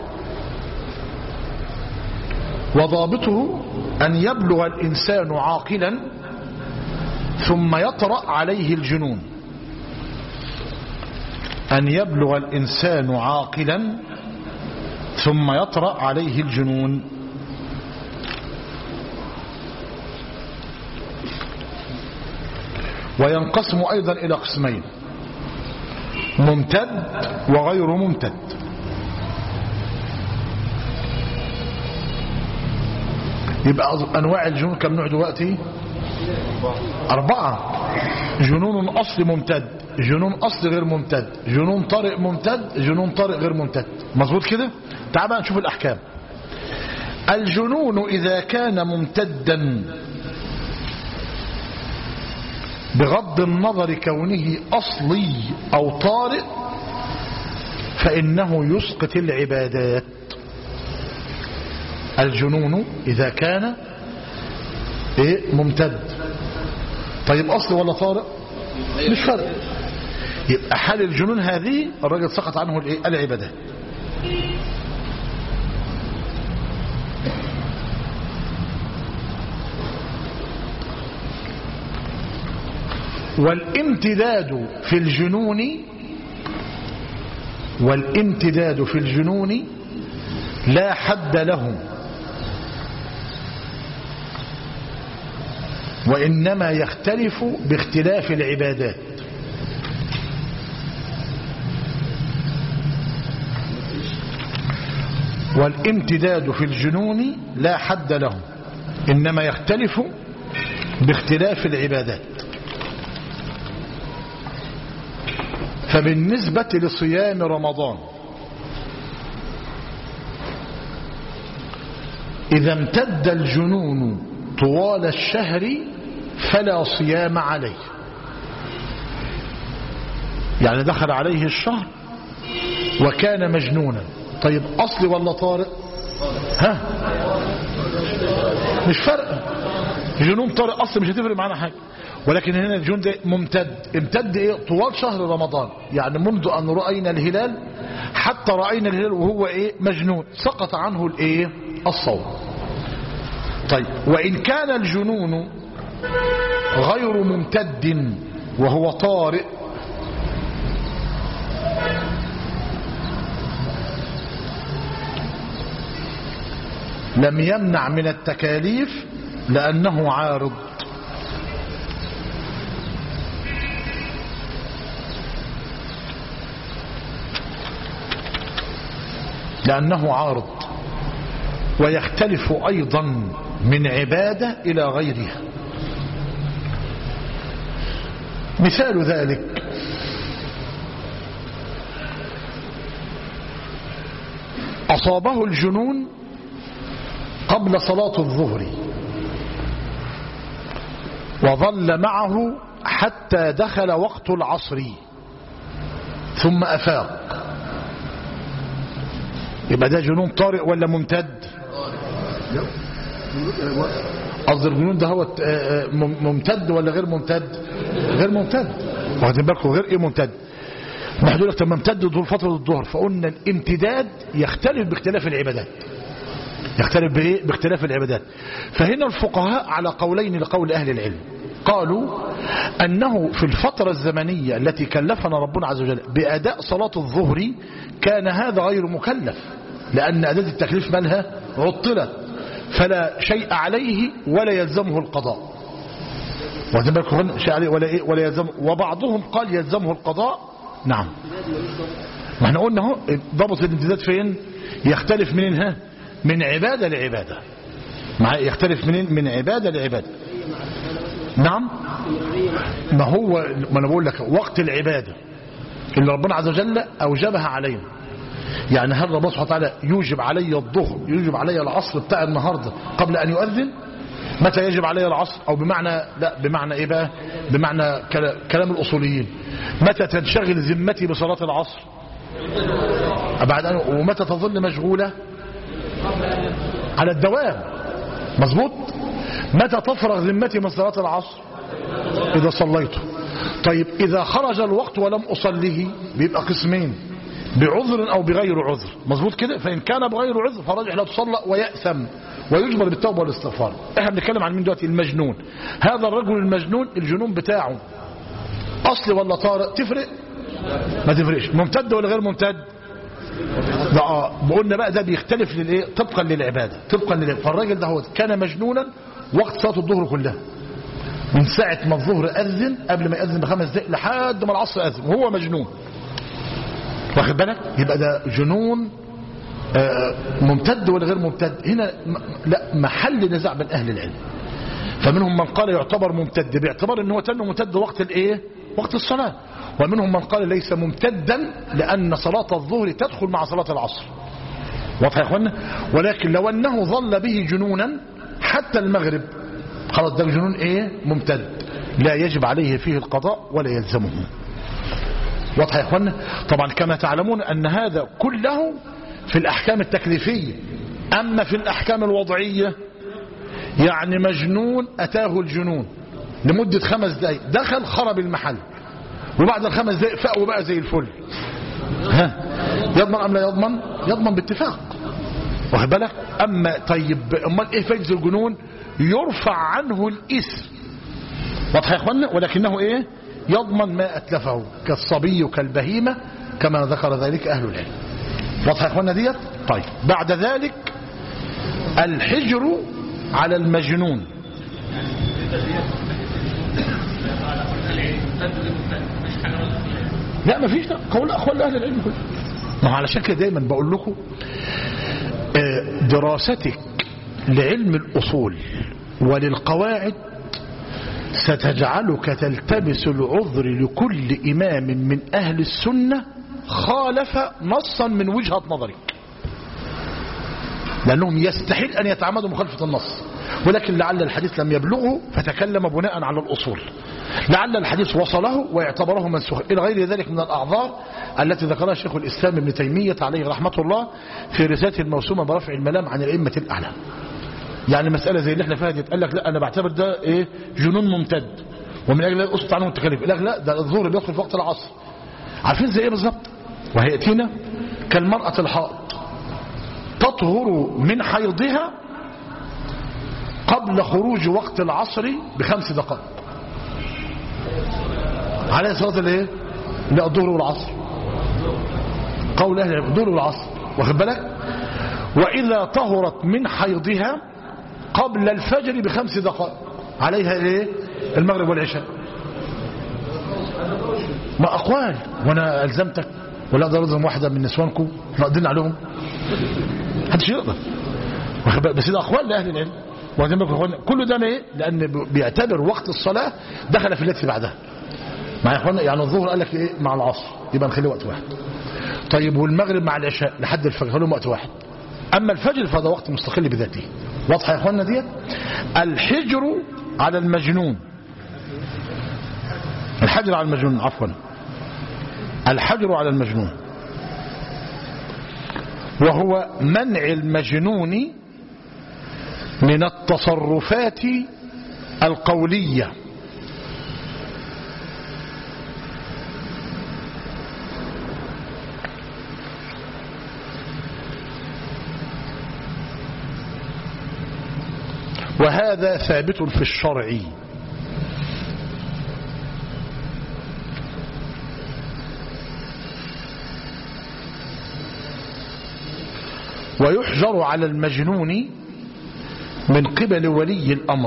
وضابطه أن يبلغ الإنسان عاقلا ثم يطرأ عليه الجنون أن يبلغ الإنسان عاقلا ثم يطرأ عليه الجنون وينقسم أيضا إلى قسمين ممتد وغير ممتد يبقى أنواع الجنون كم نوع دلوقتي أربعة جنون أصل ممتد جنون أصل غير ممتد جنون طارئ ممتد جنون طارئ غير ممتد مظبوط كده تعال بقى نشوف الأحكام الجنون إذا كان ممتدا بغض النظر كونه أصلي أو طارئ فإنه يسقط العبادات الجنون إذا كان إيه ممتد طيب أصلي ولا طارئ مش فرق يبقى حال الجنون هذه الراجل سقط عنه الإيه؟ العبادات والامتداد في الجنون والامتداد في الجنون لا حد له وإنما يختلف باختلاف العبادات والامتداد في الجنون لا حد له إنما يختلف باختلاف العبادات فبالنسبة لصيام رمضان إذا امتد الجنون طوال الشهر فلا صيام عليه يعني دخل عليه الشهر وكان مجنونا طيب أصلي ولا طارئ ها مش فرق جنون طارئ أصلي مش هتفرق معانا حاجة ولكن هنا الجنون ده ممتد امتد ايه طوال شهر رمضان يعني منذ أن رأينا الهلال حتى رأينا الهلال وهو ايه مجنون سقط عنه الايه الصوم طيب وإن كان الجنون غير ممتد وهو طارئ لم يمنع من التكاليف لأنه عارض لأنه عارض ويختلف أيضا من عبادة إلى غيرها مثال ذلك أصابه الجنون قبل صلاة الظهر وظل معه حتى دخل وقت العصر ثم أفاق يبقى ده جنون طارئ ولا ممتد قصد الجنون ده هو ممتد ولا غير ممتد غير ممتد واخدين بالكم غير ايه ممتد ما لك طب ممتد طول فتره الظهر فقلنا الامتداد يختلف باختلاف العبادات يختلف بايه باختلاف العبادات فهنا الفقهاء على قولين لقول اهل العلم قالوا أنه في الفترة الزمنية التي كلفنا ربنا عز وجل بأداء صلاة الظهر كان هذا غير مكلف لأن أداة التكليف مالها عطلت فلا شيء عليه ولا يلزمه القضاء شيء عليه ولا, إيه ولا يلزم وبعضهم قال يلزمه القضاء نعم ما احنا قلنا اهو ضبط الامتداد فين يختلف منين ها من عبادة لعبادة يختلف منين من عبادة لعبادة نعم ما هو ما انا بقول لك وقت العبادة اللي ربنا عز وجل أوجبها علينا يعني هل ربنا سبحانه وتعالى يوجب علي الظهر يوجب علي العصر بتاع النهاردة قبل أن يؤذن متى يجب علي العصر او بمعنى لا بمعنى ايه بقى بمعنى كلام الاصوليين متى تنشغل ذمتي بصلاة العصر بعد أن ومتى تظل مشغولة على الدوام مظبوط متى تفرغ ذمتي من صلاة العصر إذا صليته طيب إذا خرج الوقت ولم أصليه بيبقى قسمين بعذر أو بغير عذر مظبوط كده فإن كان بغير عذر فرجح لا تصلى ويأثم ويجبر بالتوبة والاستغفار احنا بنتكلم عن مين دلوقتي المجنون هذا الرجل المجنون الجنون بتاعه أصلي ولا طارئ تفرق ما تفرقش ممتد ولا غير ممتد ده اه قلنا بقى ده بيختلف للايه طبقا للعباده طبقا للعبادة. فالراجل ده هو كان مجنونا وقت صلاه الظهر كلها من ساعه ما الظهر اذن قبل ما ياذن بخمس دقائق لحد ما العصر اذن وهو مجنون واخد بالك يبقى ده جنون آه ممتد ولا غير ممتد هنا لا محل نزاع بين اهل العلم فمنهم من قال يعتبر ممتد باعتبار ان هو تنه ممتد وقت الايه وقت الصلاه ومنهم من قال ليس ممتدا لأن صلاة الظهر تدخل مع صلاة العصر واضح يا اخوانا ولكن لو أنه ظل به جنونا حتى المغرب خلاص ده جنون ايه ممتد لا يجب عليه فيه القضاء ولا يلزمه واضح يا اخوانا طبعا كما تعلمون أن هذا كله في الأحكام التكليفية أما في الأحكام الوضعية يعني مجنون أتاه الجنون لمدة خمس دقائق دخل خرب المحل وبعد الخمس دقائق فاق وبقى زي الفل ها يضمن ام لا يضمن يضمن باتفاق واخد بالك اما طيب امال ايه فايده الجنون يرفع عنه الاثم واضح يا اخوانا ولكنه ايه يضمن ما اتلفه كالصبي وكالبهيمه كما ذكر ذلك اهل العلم واضح يا اخوانا ديت طيب بعد ذلك الحجر على المجنون لا ما فيش قول اخوان اهل العلم كله ما هو علشان كده دايما بقول لكم دراستك لعلم الاصول وللقواعد ستجعلك تلتبس العذر لكل امام من اهل السنه خالف نصا من وجهه نظرك لانهم يستحيل ان يتعمدوا مخالفه النص ولكن لعل الحديث لم يبلغه فتكلم بناء على الأصول لعل الحديث وصله واعتبره منسوخا إلى غير ذلك من الأعذار التي ذكرها شيخ الإسلام ابن تيمية عليه رحمة الله في رسالته الموسومة برفع الملام عن الأئمة الأعلام يعني مسألة زي اللي احنا فيها دي قال لك لا أنا بعتبر ده إيه جنون ممتد ومن أجل ذلك أسقط عنه التكاليف قال لك لا ده الظهر بيدخل في وقت العصر عارفين زي إيه بالظبط وهيأتينا كالمرأة الحائض تطهر من حيضها قبل خروج وقت العصر بخمس دقائق على صلاة الايه لا الظهر والعصر قول اهل الظهر والعصر واخد بالك واذا طهرت من حيضها قبل الفجر بخمس دقائق عليها الايه المغرب والعشاء ما اقوال وانا الزمتك ولا اقدر الزم واحده من نسوانكم نقدرنا عليهم محدش يقدر بس ده اقوال لاهل العلم كل ده ايه لان بيعتبر وقت الصلاه دخل في التي بعدها مع اخوانا يعني الظهر قال لك ايه مع العصر يبقى نخليه وقت واحد طيب والمغرب مع العشاء لحد الفجر خليهم وقت واحد اما الفجر فهذا وقت مستقل بذاته واضحه يا اخوانا ديت الحجر على المجنون الحجر على المجنون عفوا الحجر على المجنون وهو منع المجنون من التصرفات القولية وهذا ثابت في الشرع ويحجر على المجنون من قبل ولي الأمر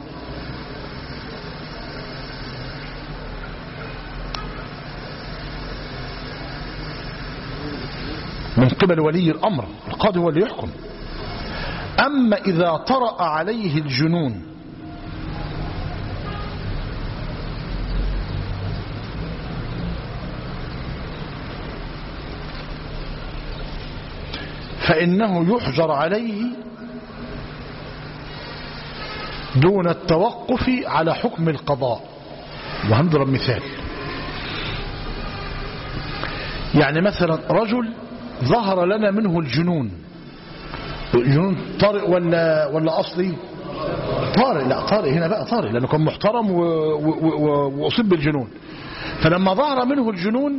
من قبل ولي الأمر القاضي هو اللي يحكم أما إذا طرأ عليه الجنون فإنه يحجر عليه دون التوقف على حكم القضاء وهنضرب مثال يعني مثلا رجل ظهر لنا منه الجنون الجنون طارئ ولا ولا اصلي طارئ لا طارئ هنا بقى طارئ لانه كان محترم و- و- و- واصيب بالجنون فلما ظهر منه الجنون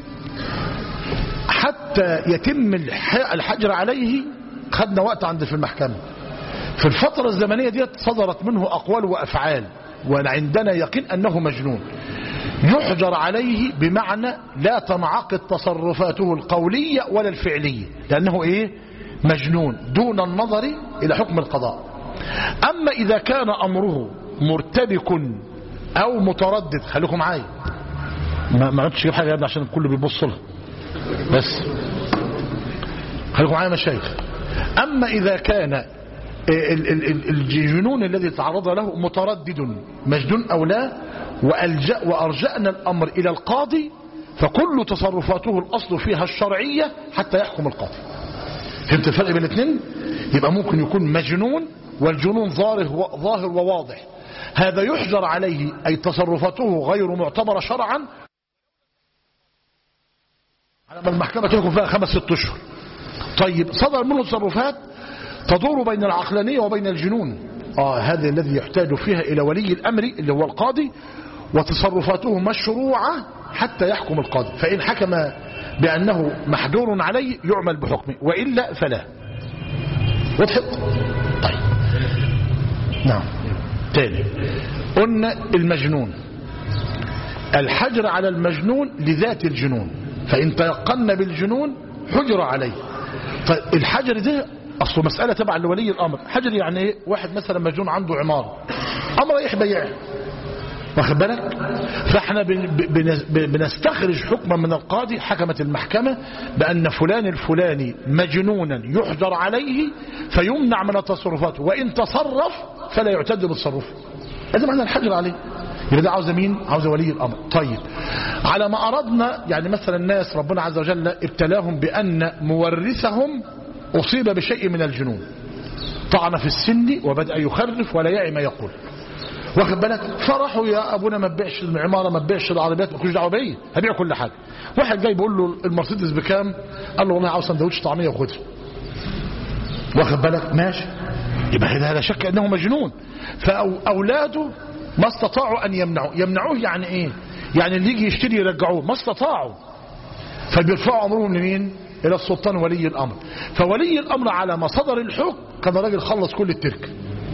حتى يتم الح- الحجر عليه خدنا وقت عند في المحكمة في الفترة الزمنية دي صدرت منه أقوال وأفعال وعندنا يقين أنه مجنون يحجر عليه بمعنى لا تنعقد تصرفاته القولية ولا الفعلية لأنه إيه مجنون دون النظر إلى حكم القضاء أما إذا كان أمره مرتبك أو متردد خليكم معايا ما ما عدتش اجيب حاجه يا ابني عشان الكل بيبص لها بس خليكم معايا يا مشايخ اما اذا كان ال- ال- ال- الجنون الذي تعرض له متردد مجنون او لا وألجأ وارجأنا الامر الى القاضي فكل تصرفاته الاصل فيها الشرعيه حتى يحكم القاضي فهمت الفرق بين الاثنين يبقى ممكن يكون مجنون والجنون ظاهر ظاهر وواضح هذا يحجر عليه أي تصرفاته غير معتبرة شرعا على ما المحكمة تحكم فيها خمس ست أشهر طيب صدر منه تصرفات تدور بين العقلانية وبين الجنون آه هذا الذي يحتاج فيها إلى ولي الأمر اللي هو القاضي وتصرفاته مشروعة حتى يحكم القاضي فإن حكم بأنه محجور عليه يعمل بحكمه وإلا فلا وضحت طيب نعم تاني قلنا المجنون الحجر على المجنون لذات الجنون فإن تيقن بالجنون حجر عليه طيب الحجر ده أصله مسألة تبع لولي الأمر حجر يعني إيه واحد مثلا مجنون عنده عمارة أمر رايح بيعها واخد بالك فاحنا بن- بن- بنستخرج حكما من القاضي حكمت المحكمة بأن فلان الفلاني مجنونا يحجر عليه فيمنع من التصرفات وإن تصرف فلا يعتد بالتصرف هذا معنى الحجر عليه يبقى ده عاوز مين عاوز ولي الأمر طيب على ما أردنا يعني مثلا الناس ربنا عز وجل ابتلاهم بأن مورثهم أصيب بشيء من الجنون طعن في السن وبدأ يخرف ولا يعي ما يقول واخد بالك فرحوا يا ابونا ما تبيعش العماره ما تبيعش العربيات ما تكونش دعوه بيا هبيع كل حاجه واحد جاي بيقول له المرسيدس بكام قال له والله عاوز سندوتش طعميه وخدها واخد بالك ماشي يبقى هذا لا شك انه مجنون فاولاده ما استطاعوا ان يمنعوه يمنعوه يعني ايه يعني اللي يجي يشتري يرجعوه ما استطاعوا فبيرفعوا امرهم لمين الى السلطان ولي الامر فولي الامر على ما صدر الحكم كان الراجل خلص كل التركه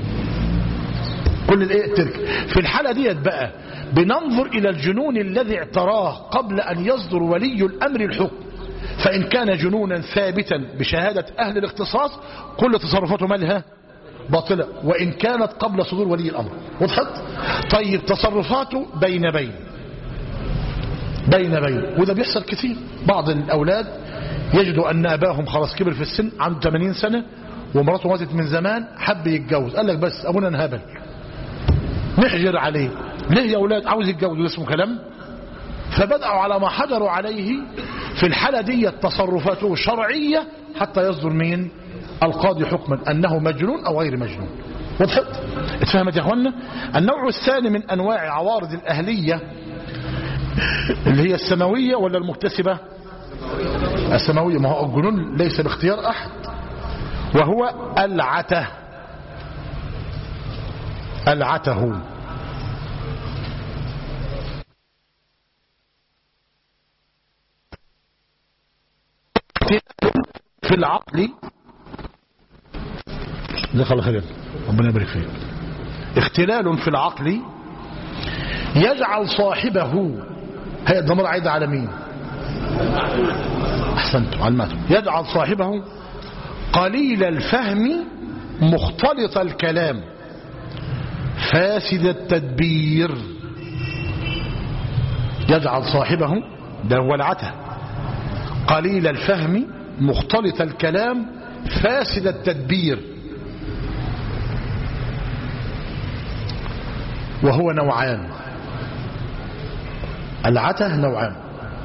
كل الايه الترك في الحالة ديت بقى بننظر الى الجنون الذي اعتراه قبل ان يصدر ولي الامر الحكم فان كان جنونا ثابتا بشهادة اهل الاختصاص كل تصرفاته مالها باطلة وان كانت قبل صدور ولي الامر وضحت طيب تصرفاته بين بين بين بين وده بيحصل كتير بعض الاولاد يجدوا ان اباهم خلاص كبر في السن عنده 80 سنة ومراته ماتت من زمان حب يتجوز قال لك بس ابونا انهبل نحجر عليه ليه يا اولاد عاوز يتجوز وده اسمه كلام فبدأوا على ما حجروا عليه في الحالة دي تصرفاته شرعية حتى يصدر مين القاضي حكما أنه مجنون أو غير مجنون وضحت اتفهمت يا اخوانا النوع الثاني من أنواع عوارض الأهلية اللي هي السماوية ولا المكتسبة السماوية ما هو الجنون ليس باختيار أحد وهو العته العته في العقل جزاك الله خير ربنا يبارك فيك اختلال في العقل يجعل صاحبه هي الضمير عايد على مين احسنتم علماتم يجعل صاحبه قليل الفهم مختلط الكلام فاسد التدبير يجعل صاحبه ده هو العته قليل الفهم مختلط الكلام فاسد التدبير وهو نوعان العته نوعان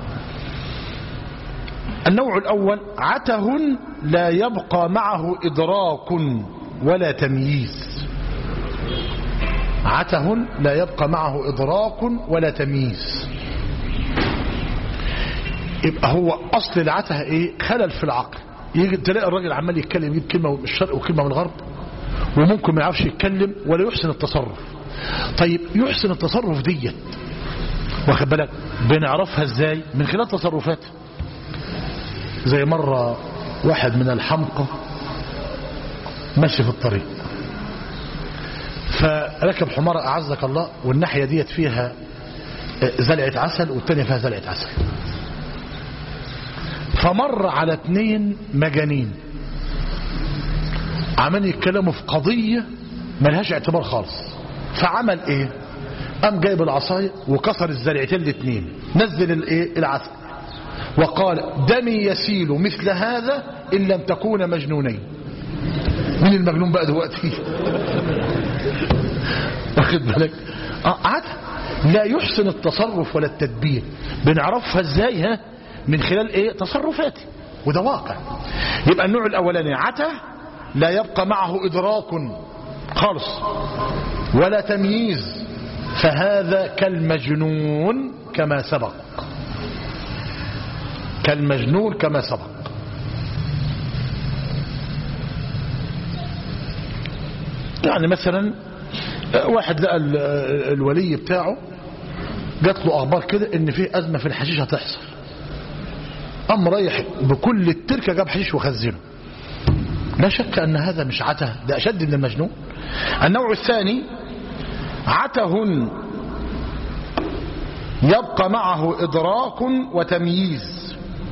النوع الأول عته لا يبقى معه إدراك ولا تمييز عته لا يبقى معه إدراك ولا تمييز يبقى هو أصل العته إيه خلل في العقل يجي تلاقي الراجل عمال يتكلم يجيب كلمة من الشرق وكلمة من الغرب وممكن ما يعرفش يتكلم ولا يحسن التصرف طيب يحسن التصرف ديت واخد بالك بنعرفها ازاي من خلال تصرفاته زي مرة واحد من الحمقى ماشي في الطريق فركب حمارة أعزك الله والناحية ديت فيها زلعة عسل والتانية فيها زلعة عسل فمر على اتنين مجانين عمال يتكلموا في قضية ملهاش اعتبار خالص فعمل ايه قام جايب العصاية وكسر الزرعتين الاثنين نزل الايه العسل وقال دمي يسيل مثل هذا ان لم تكون مجنونين مين المجنون بقى دلوقتي واخد بالك اه عاد لا يحسن التصرف ولا التدبير بنعرفها ازاي ها من خلال ايه تصرفاته وده واقع يبقى النوع الاولاني عته لا يبقى معه ادراك خالص ولا تمييز فهذا كالمجنون كما سبق كالمجنون كما سبق يعني مثلا واحد لقى الولي بتاعه جات له اخبار كده ان في ازمه في الحشيش هتحصل قام رايح بكل التركه جاب حشيش وخزنه لا شك ان هذا مش عته ده اشد من المجنون النوع الثاني عته يبقى معه ادراك وتمييز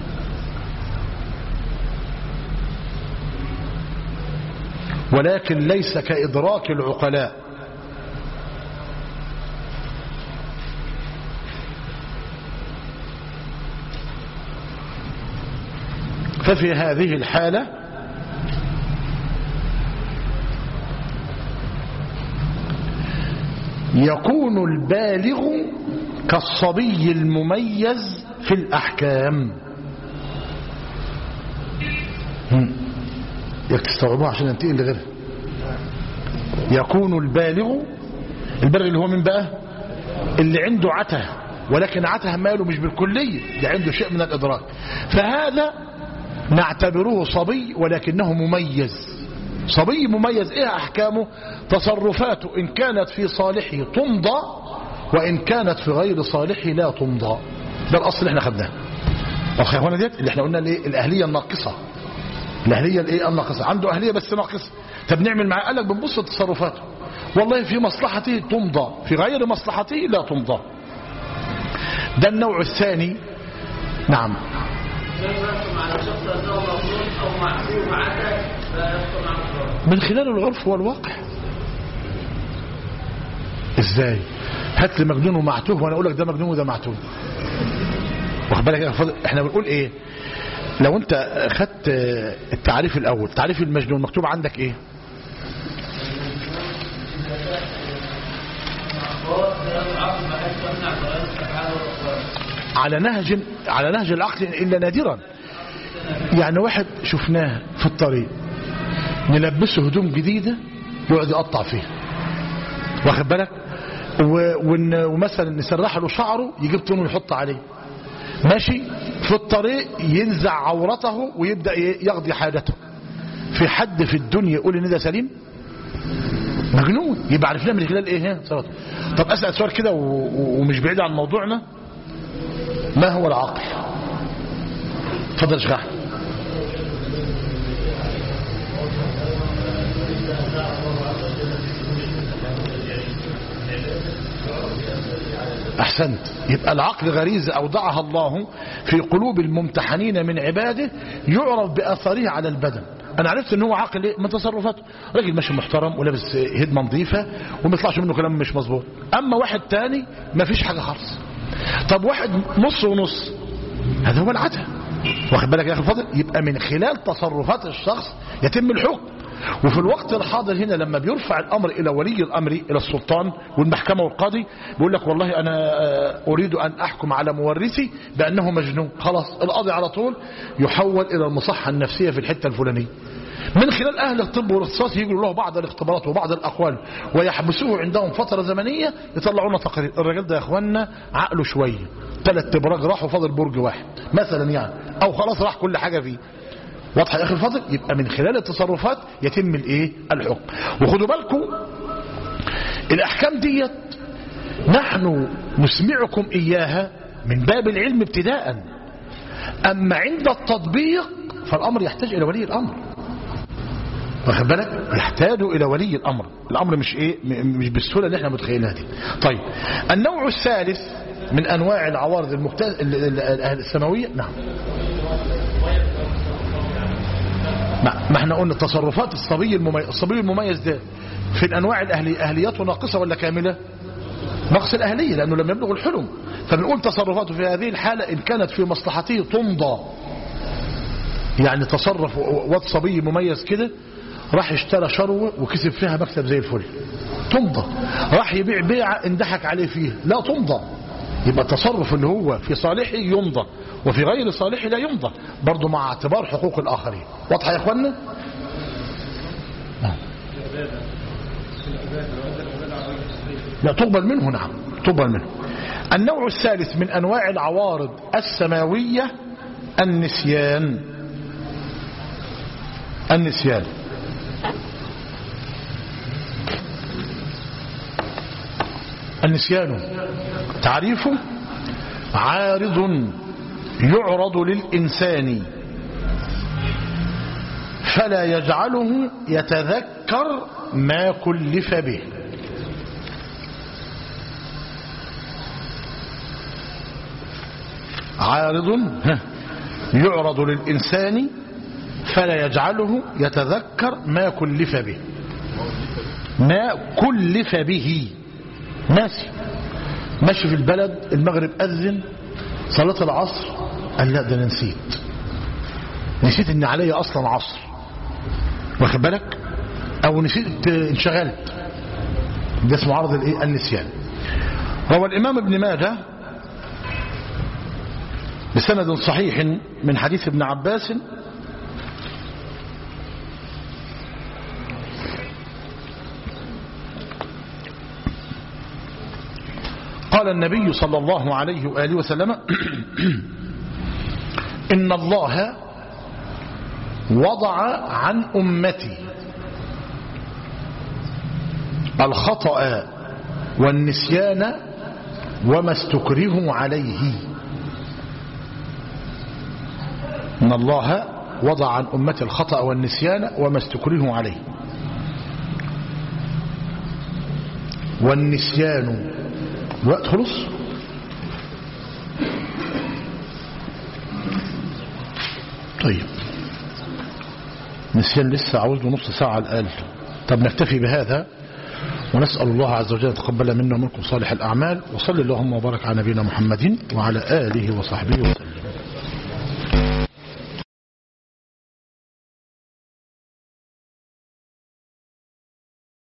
ولكن ليس كادراك العقلاء ففي هذه الحالة يكون البالغ كالصبي المميز في الأحكام يستوعبوها عشان ينتقل لغيرها يكون البالغ البالغ اللي هو من بقى اللي عنده عته ولكن عته ماله مش بالكلية ده عنده شيء من الإدراك فهذا نعتبره صبي ولكنه مميز صبي مميز ايه احكامه تصرفاته ان كانت في صالحه تمضى وان كانت في غير صالحه لا تمضى ده الاصل اللي احنا خدناه اخوانا ديت اللي احنا قلنا الايه الاهليه الناقصه الاهليه الايه الناقصه عنده اهليه بس ناقصه طب نعمل معاه قال لك بنبص لتصرفاته والله في مصلحته تمضى في غير مصلحته لا تمضى ده النوع الثاني نعم من خلال العرف والواقع ازاي هات لي مجنون ومعتوه وانا اقول لك ده مجنون وده معتوه واخد بالك يا فضل احنا بنقول ايه لو انت خدت التعريف الاول تعريف المجنون مكتوب عندك ايه على نهج على نهج العقل الا نادرا يعني واحد شفناه في الطريق نلبسه هدوم جديدة يقعد يقطع فيها واخد بالك ومثلا نسرح له شعره يجيب طينه ويحط عليه ماشي في الطريق ينزع عورته ويبدأ يقضي حاجته في حد في الدنيا يقول ان ده سليم مجنون يبقى عرفناه من خلال ايه صلاته طب اسال سؤال كده ومش بعيد عن موضوعنا ما هو العقل اتفضل شيخ احمد أحسنت يبقى العقل غريزة أوضعها الله في قلوب الممتحنين من عباده يعرف بأثره على البدن أنا عرفت أنه هو عاقل إيه؟ من تصرفاته راجل ماشي محترم ولابس هدمة نظيفة وما يطلعش منه كلام مش مظبوط أما واحد تاني ما فيش حاجة خالص طب واحد نص ونص هذا هو العته واخد بالك يا أخي الفاضل يبقى من خلال تصرفات الشخص يتم الحكم وفي الوقت الحاضر هنا لما بيرفع الأمر إلى ولي الأمر إلى السلطان والمحكمة والقاضي بيقول لك والله أنا أريد أن أحكم على مورثي بأنه مجنون خلاص القاضي على طول يحول إلى المصحة النفسية في الحتة الفلانية من خلال أهل الطب والاختصاص يجروا له بعض الاختبارات وبعض الأقوال ويحبسوه عندهم فترة زمنية يطلعونا تقارير الراجل ده يا اخوانا عقله شوية ثلاث ابراج راحوا فاضل برج واحد مثلا يعني أو خلاص راح كل حاجة فيه واضحة يا أخي الفاضل يبقى من خلال التصرفات يتم الايه الحكم وخدوا بالكم الأحكام ديت نحن نسمعكم إياها من باب العلم ابتداء أما عند التطبيق فالأمر يحتاج إلى ولي الأمر واخد بالك يحتاج إلى ولي الأمر الأمر مش إيه مش بالسهولة اللي احنا متخيلها دي طيب النوع الثالث من أنواع العوارض المكتز... السماوية نعم ما احنا قلنا تصرفات الصبي المميز الصبي المميز ده في الأنواع الأهلي أهليته ناقصة ولا كاملة نقص الأهلية لأنه لم يبلغ الحلم فبنقول تصرفاته في هذه الحالة إن كانت في مصلحته تمضى يعني تصرف واد صبي مميز كده راح اشترى شروة وكسب فيها مكسب زي الفل تمضى راح يبيع بيعة اندحك عليه فيها لا تمضى يبقى التصرف اللي هو في صالحه يمضى وفي غير صالحه لا يمضى برضه مع اعتبار حقوق الآخرين واضحة يا اخوانا لا تقبل منه نعم تقبل منه النوع الثالث من أنواع العوارض السماوية النسيان النسيان النسيان تعريفه عارض يعرض للإنسان فلا يجعله يتذكر ما كلف به عارض يعرض للإنسان فلا يجعله يتذكر ما كلف به ما كلف به ناسي ماشي في البلد المغرب أذن صلاة العصر قال لا ده انا نسيت نسيت ان عليا اصلا عصر واخد بالك او نسيت انشغلت ده اسمه عرض الايه النسيان روى الامام ابن ماجه بسند صحيح من حديث ابن عباس قال النبي صلى الله عليه وآله وسلم إن الله وضع عن أمتي الخطأ والنسيان وما استكرهوا عليه إن الله وضع عن أمتي الخطأ والنسيان وما استكرهوا عليه والنسيان الوقت خلص طيب نسيان لسه عاوز له نص ساعة على الأقل طب نكتفي بهذا ونسأل الله عز وجل يتقبل منا ومنكم صالح الأعمال وصلي اللهم وبارك على نبينا محمد وعلى آله وصحبه وسلم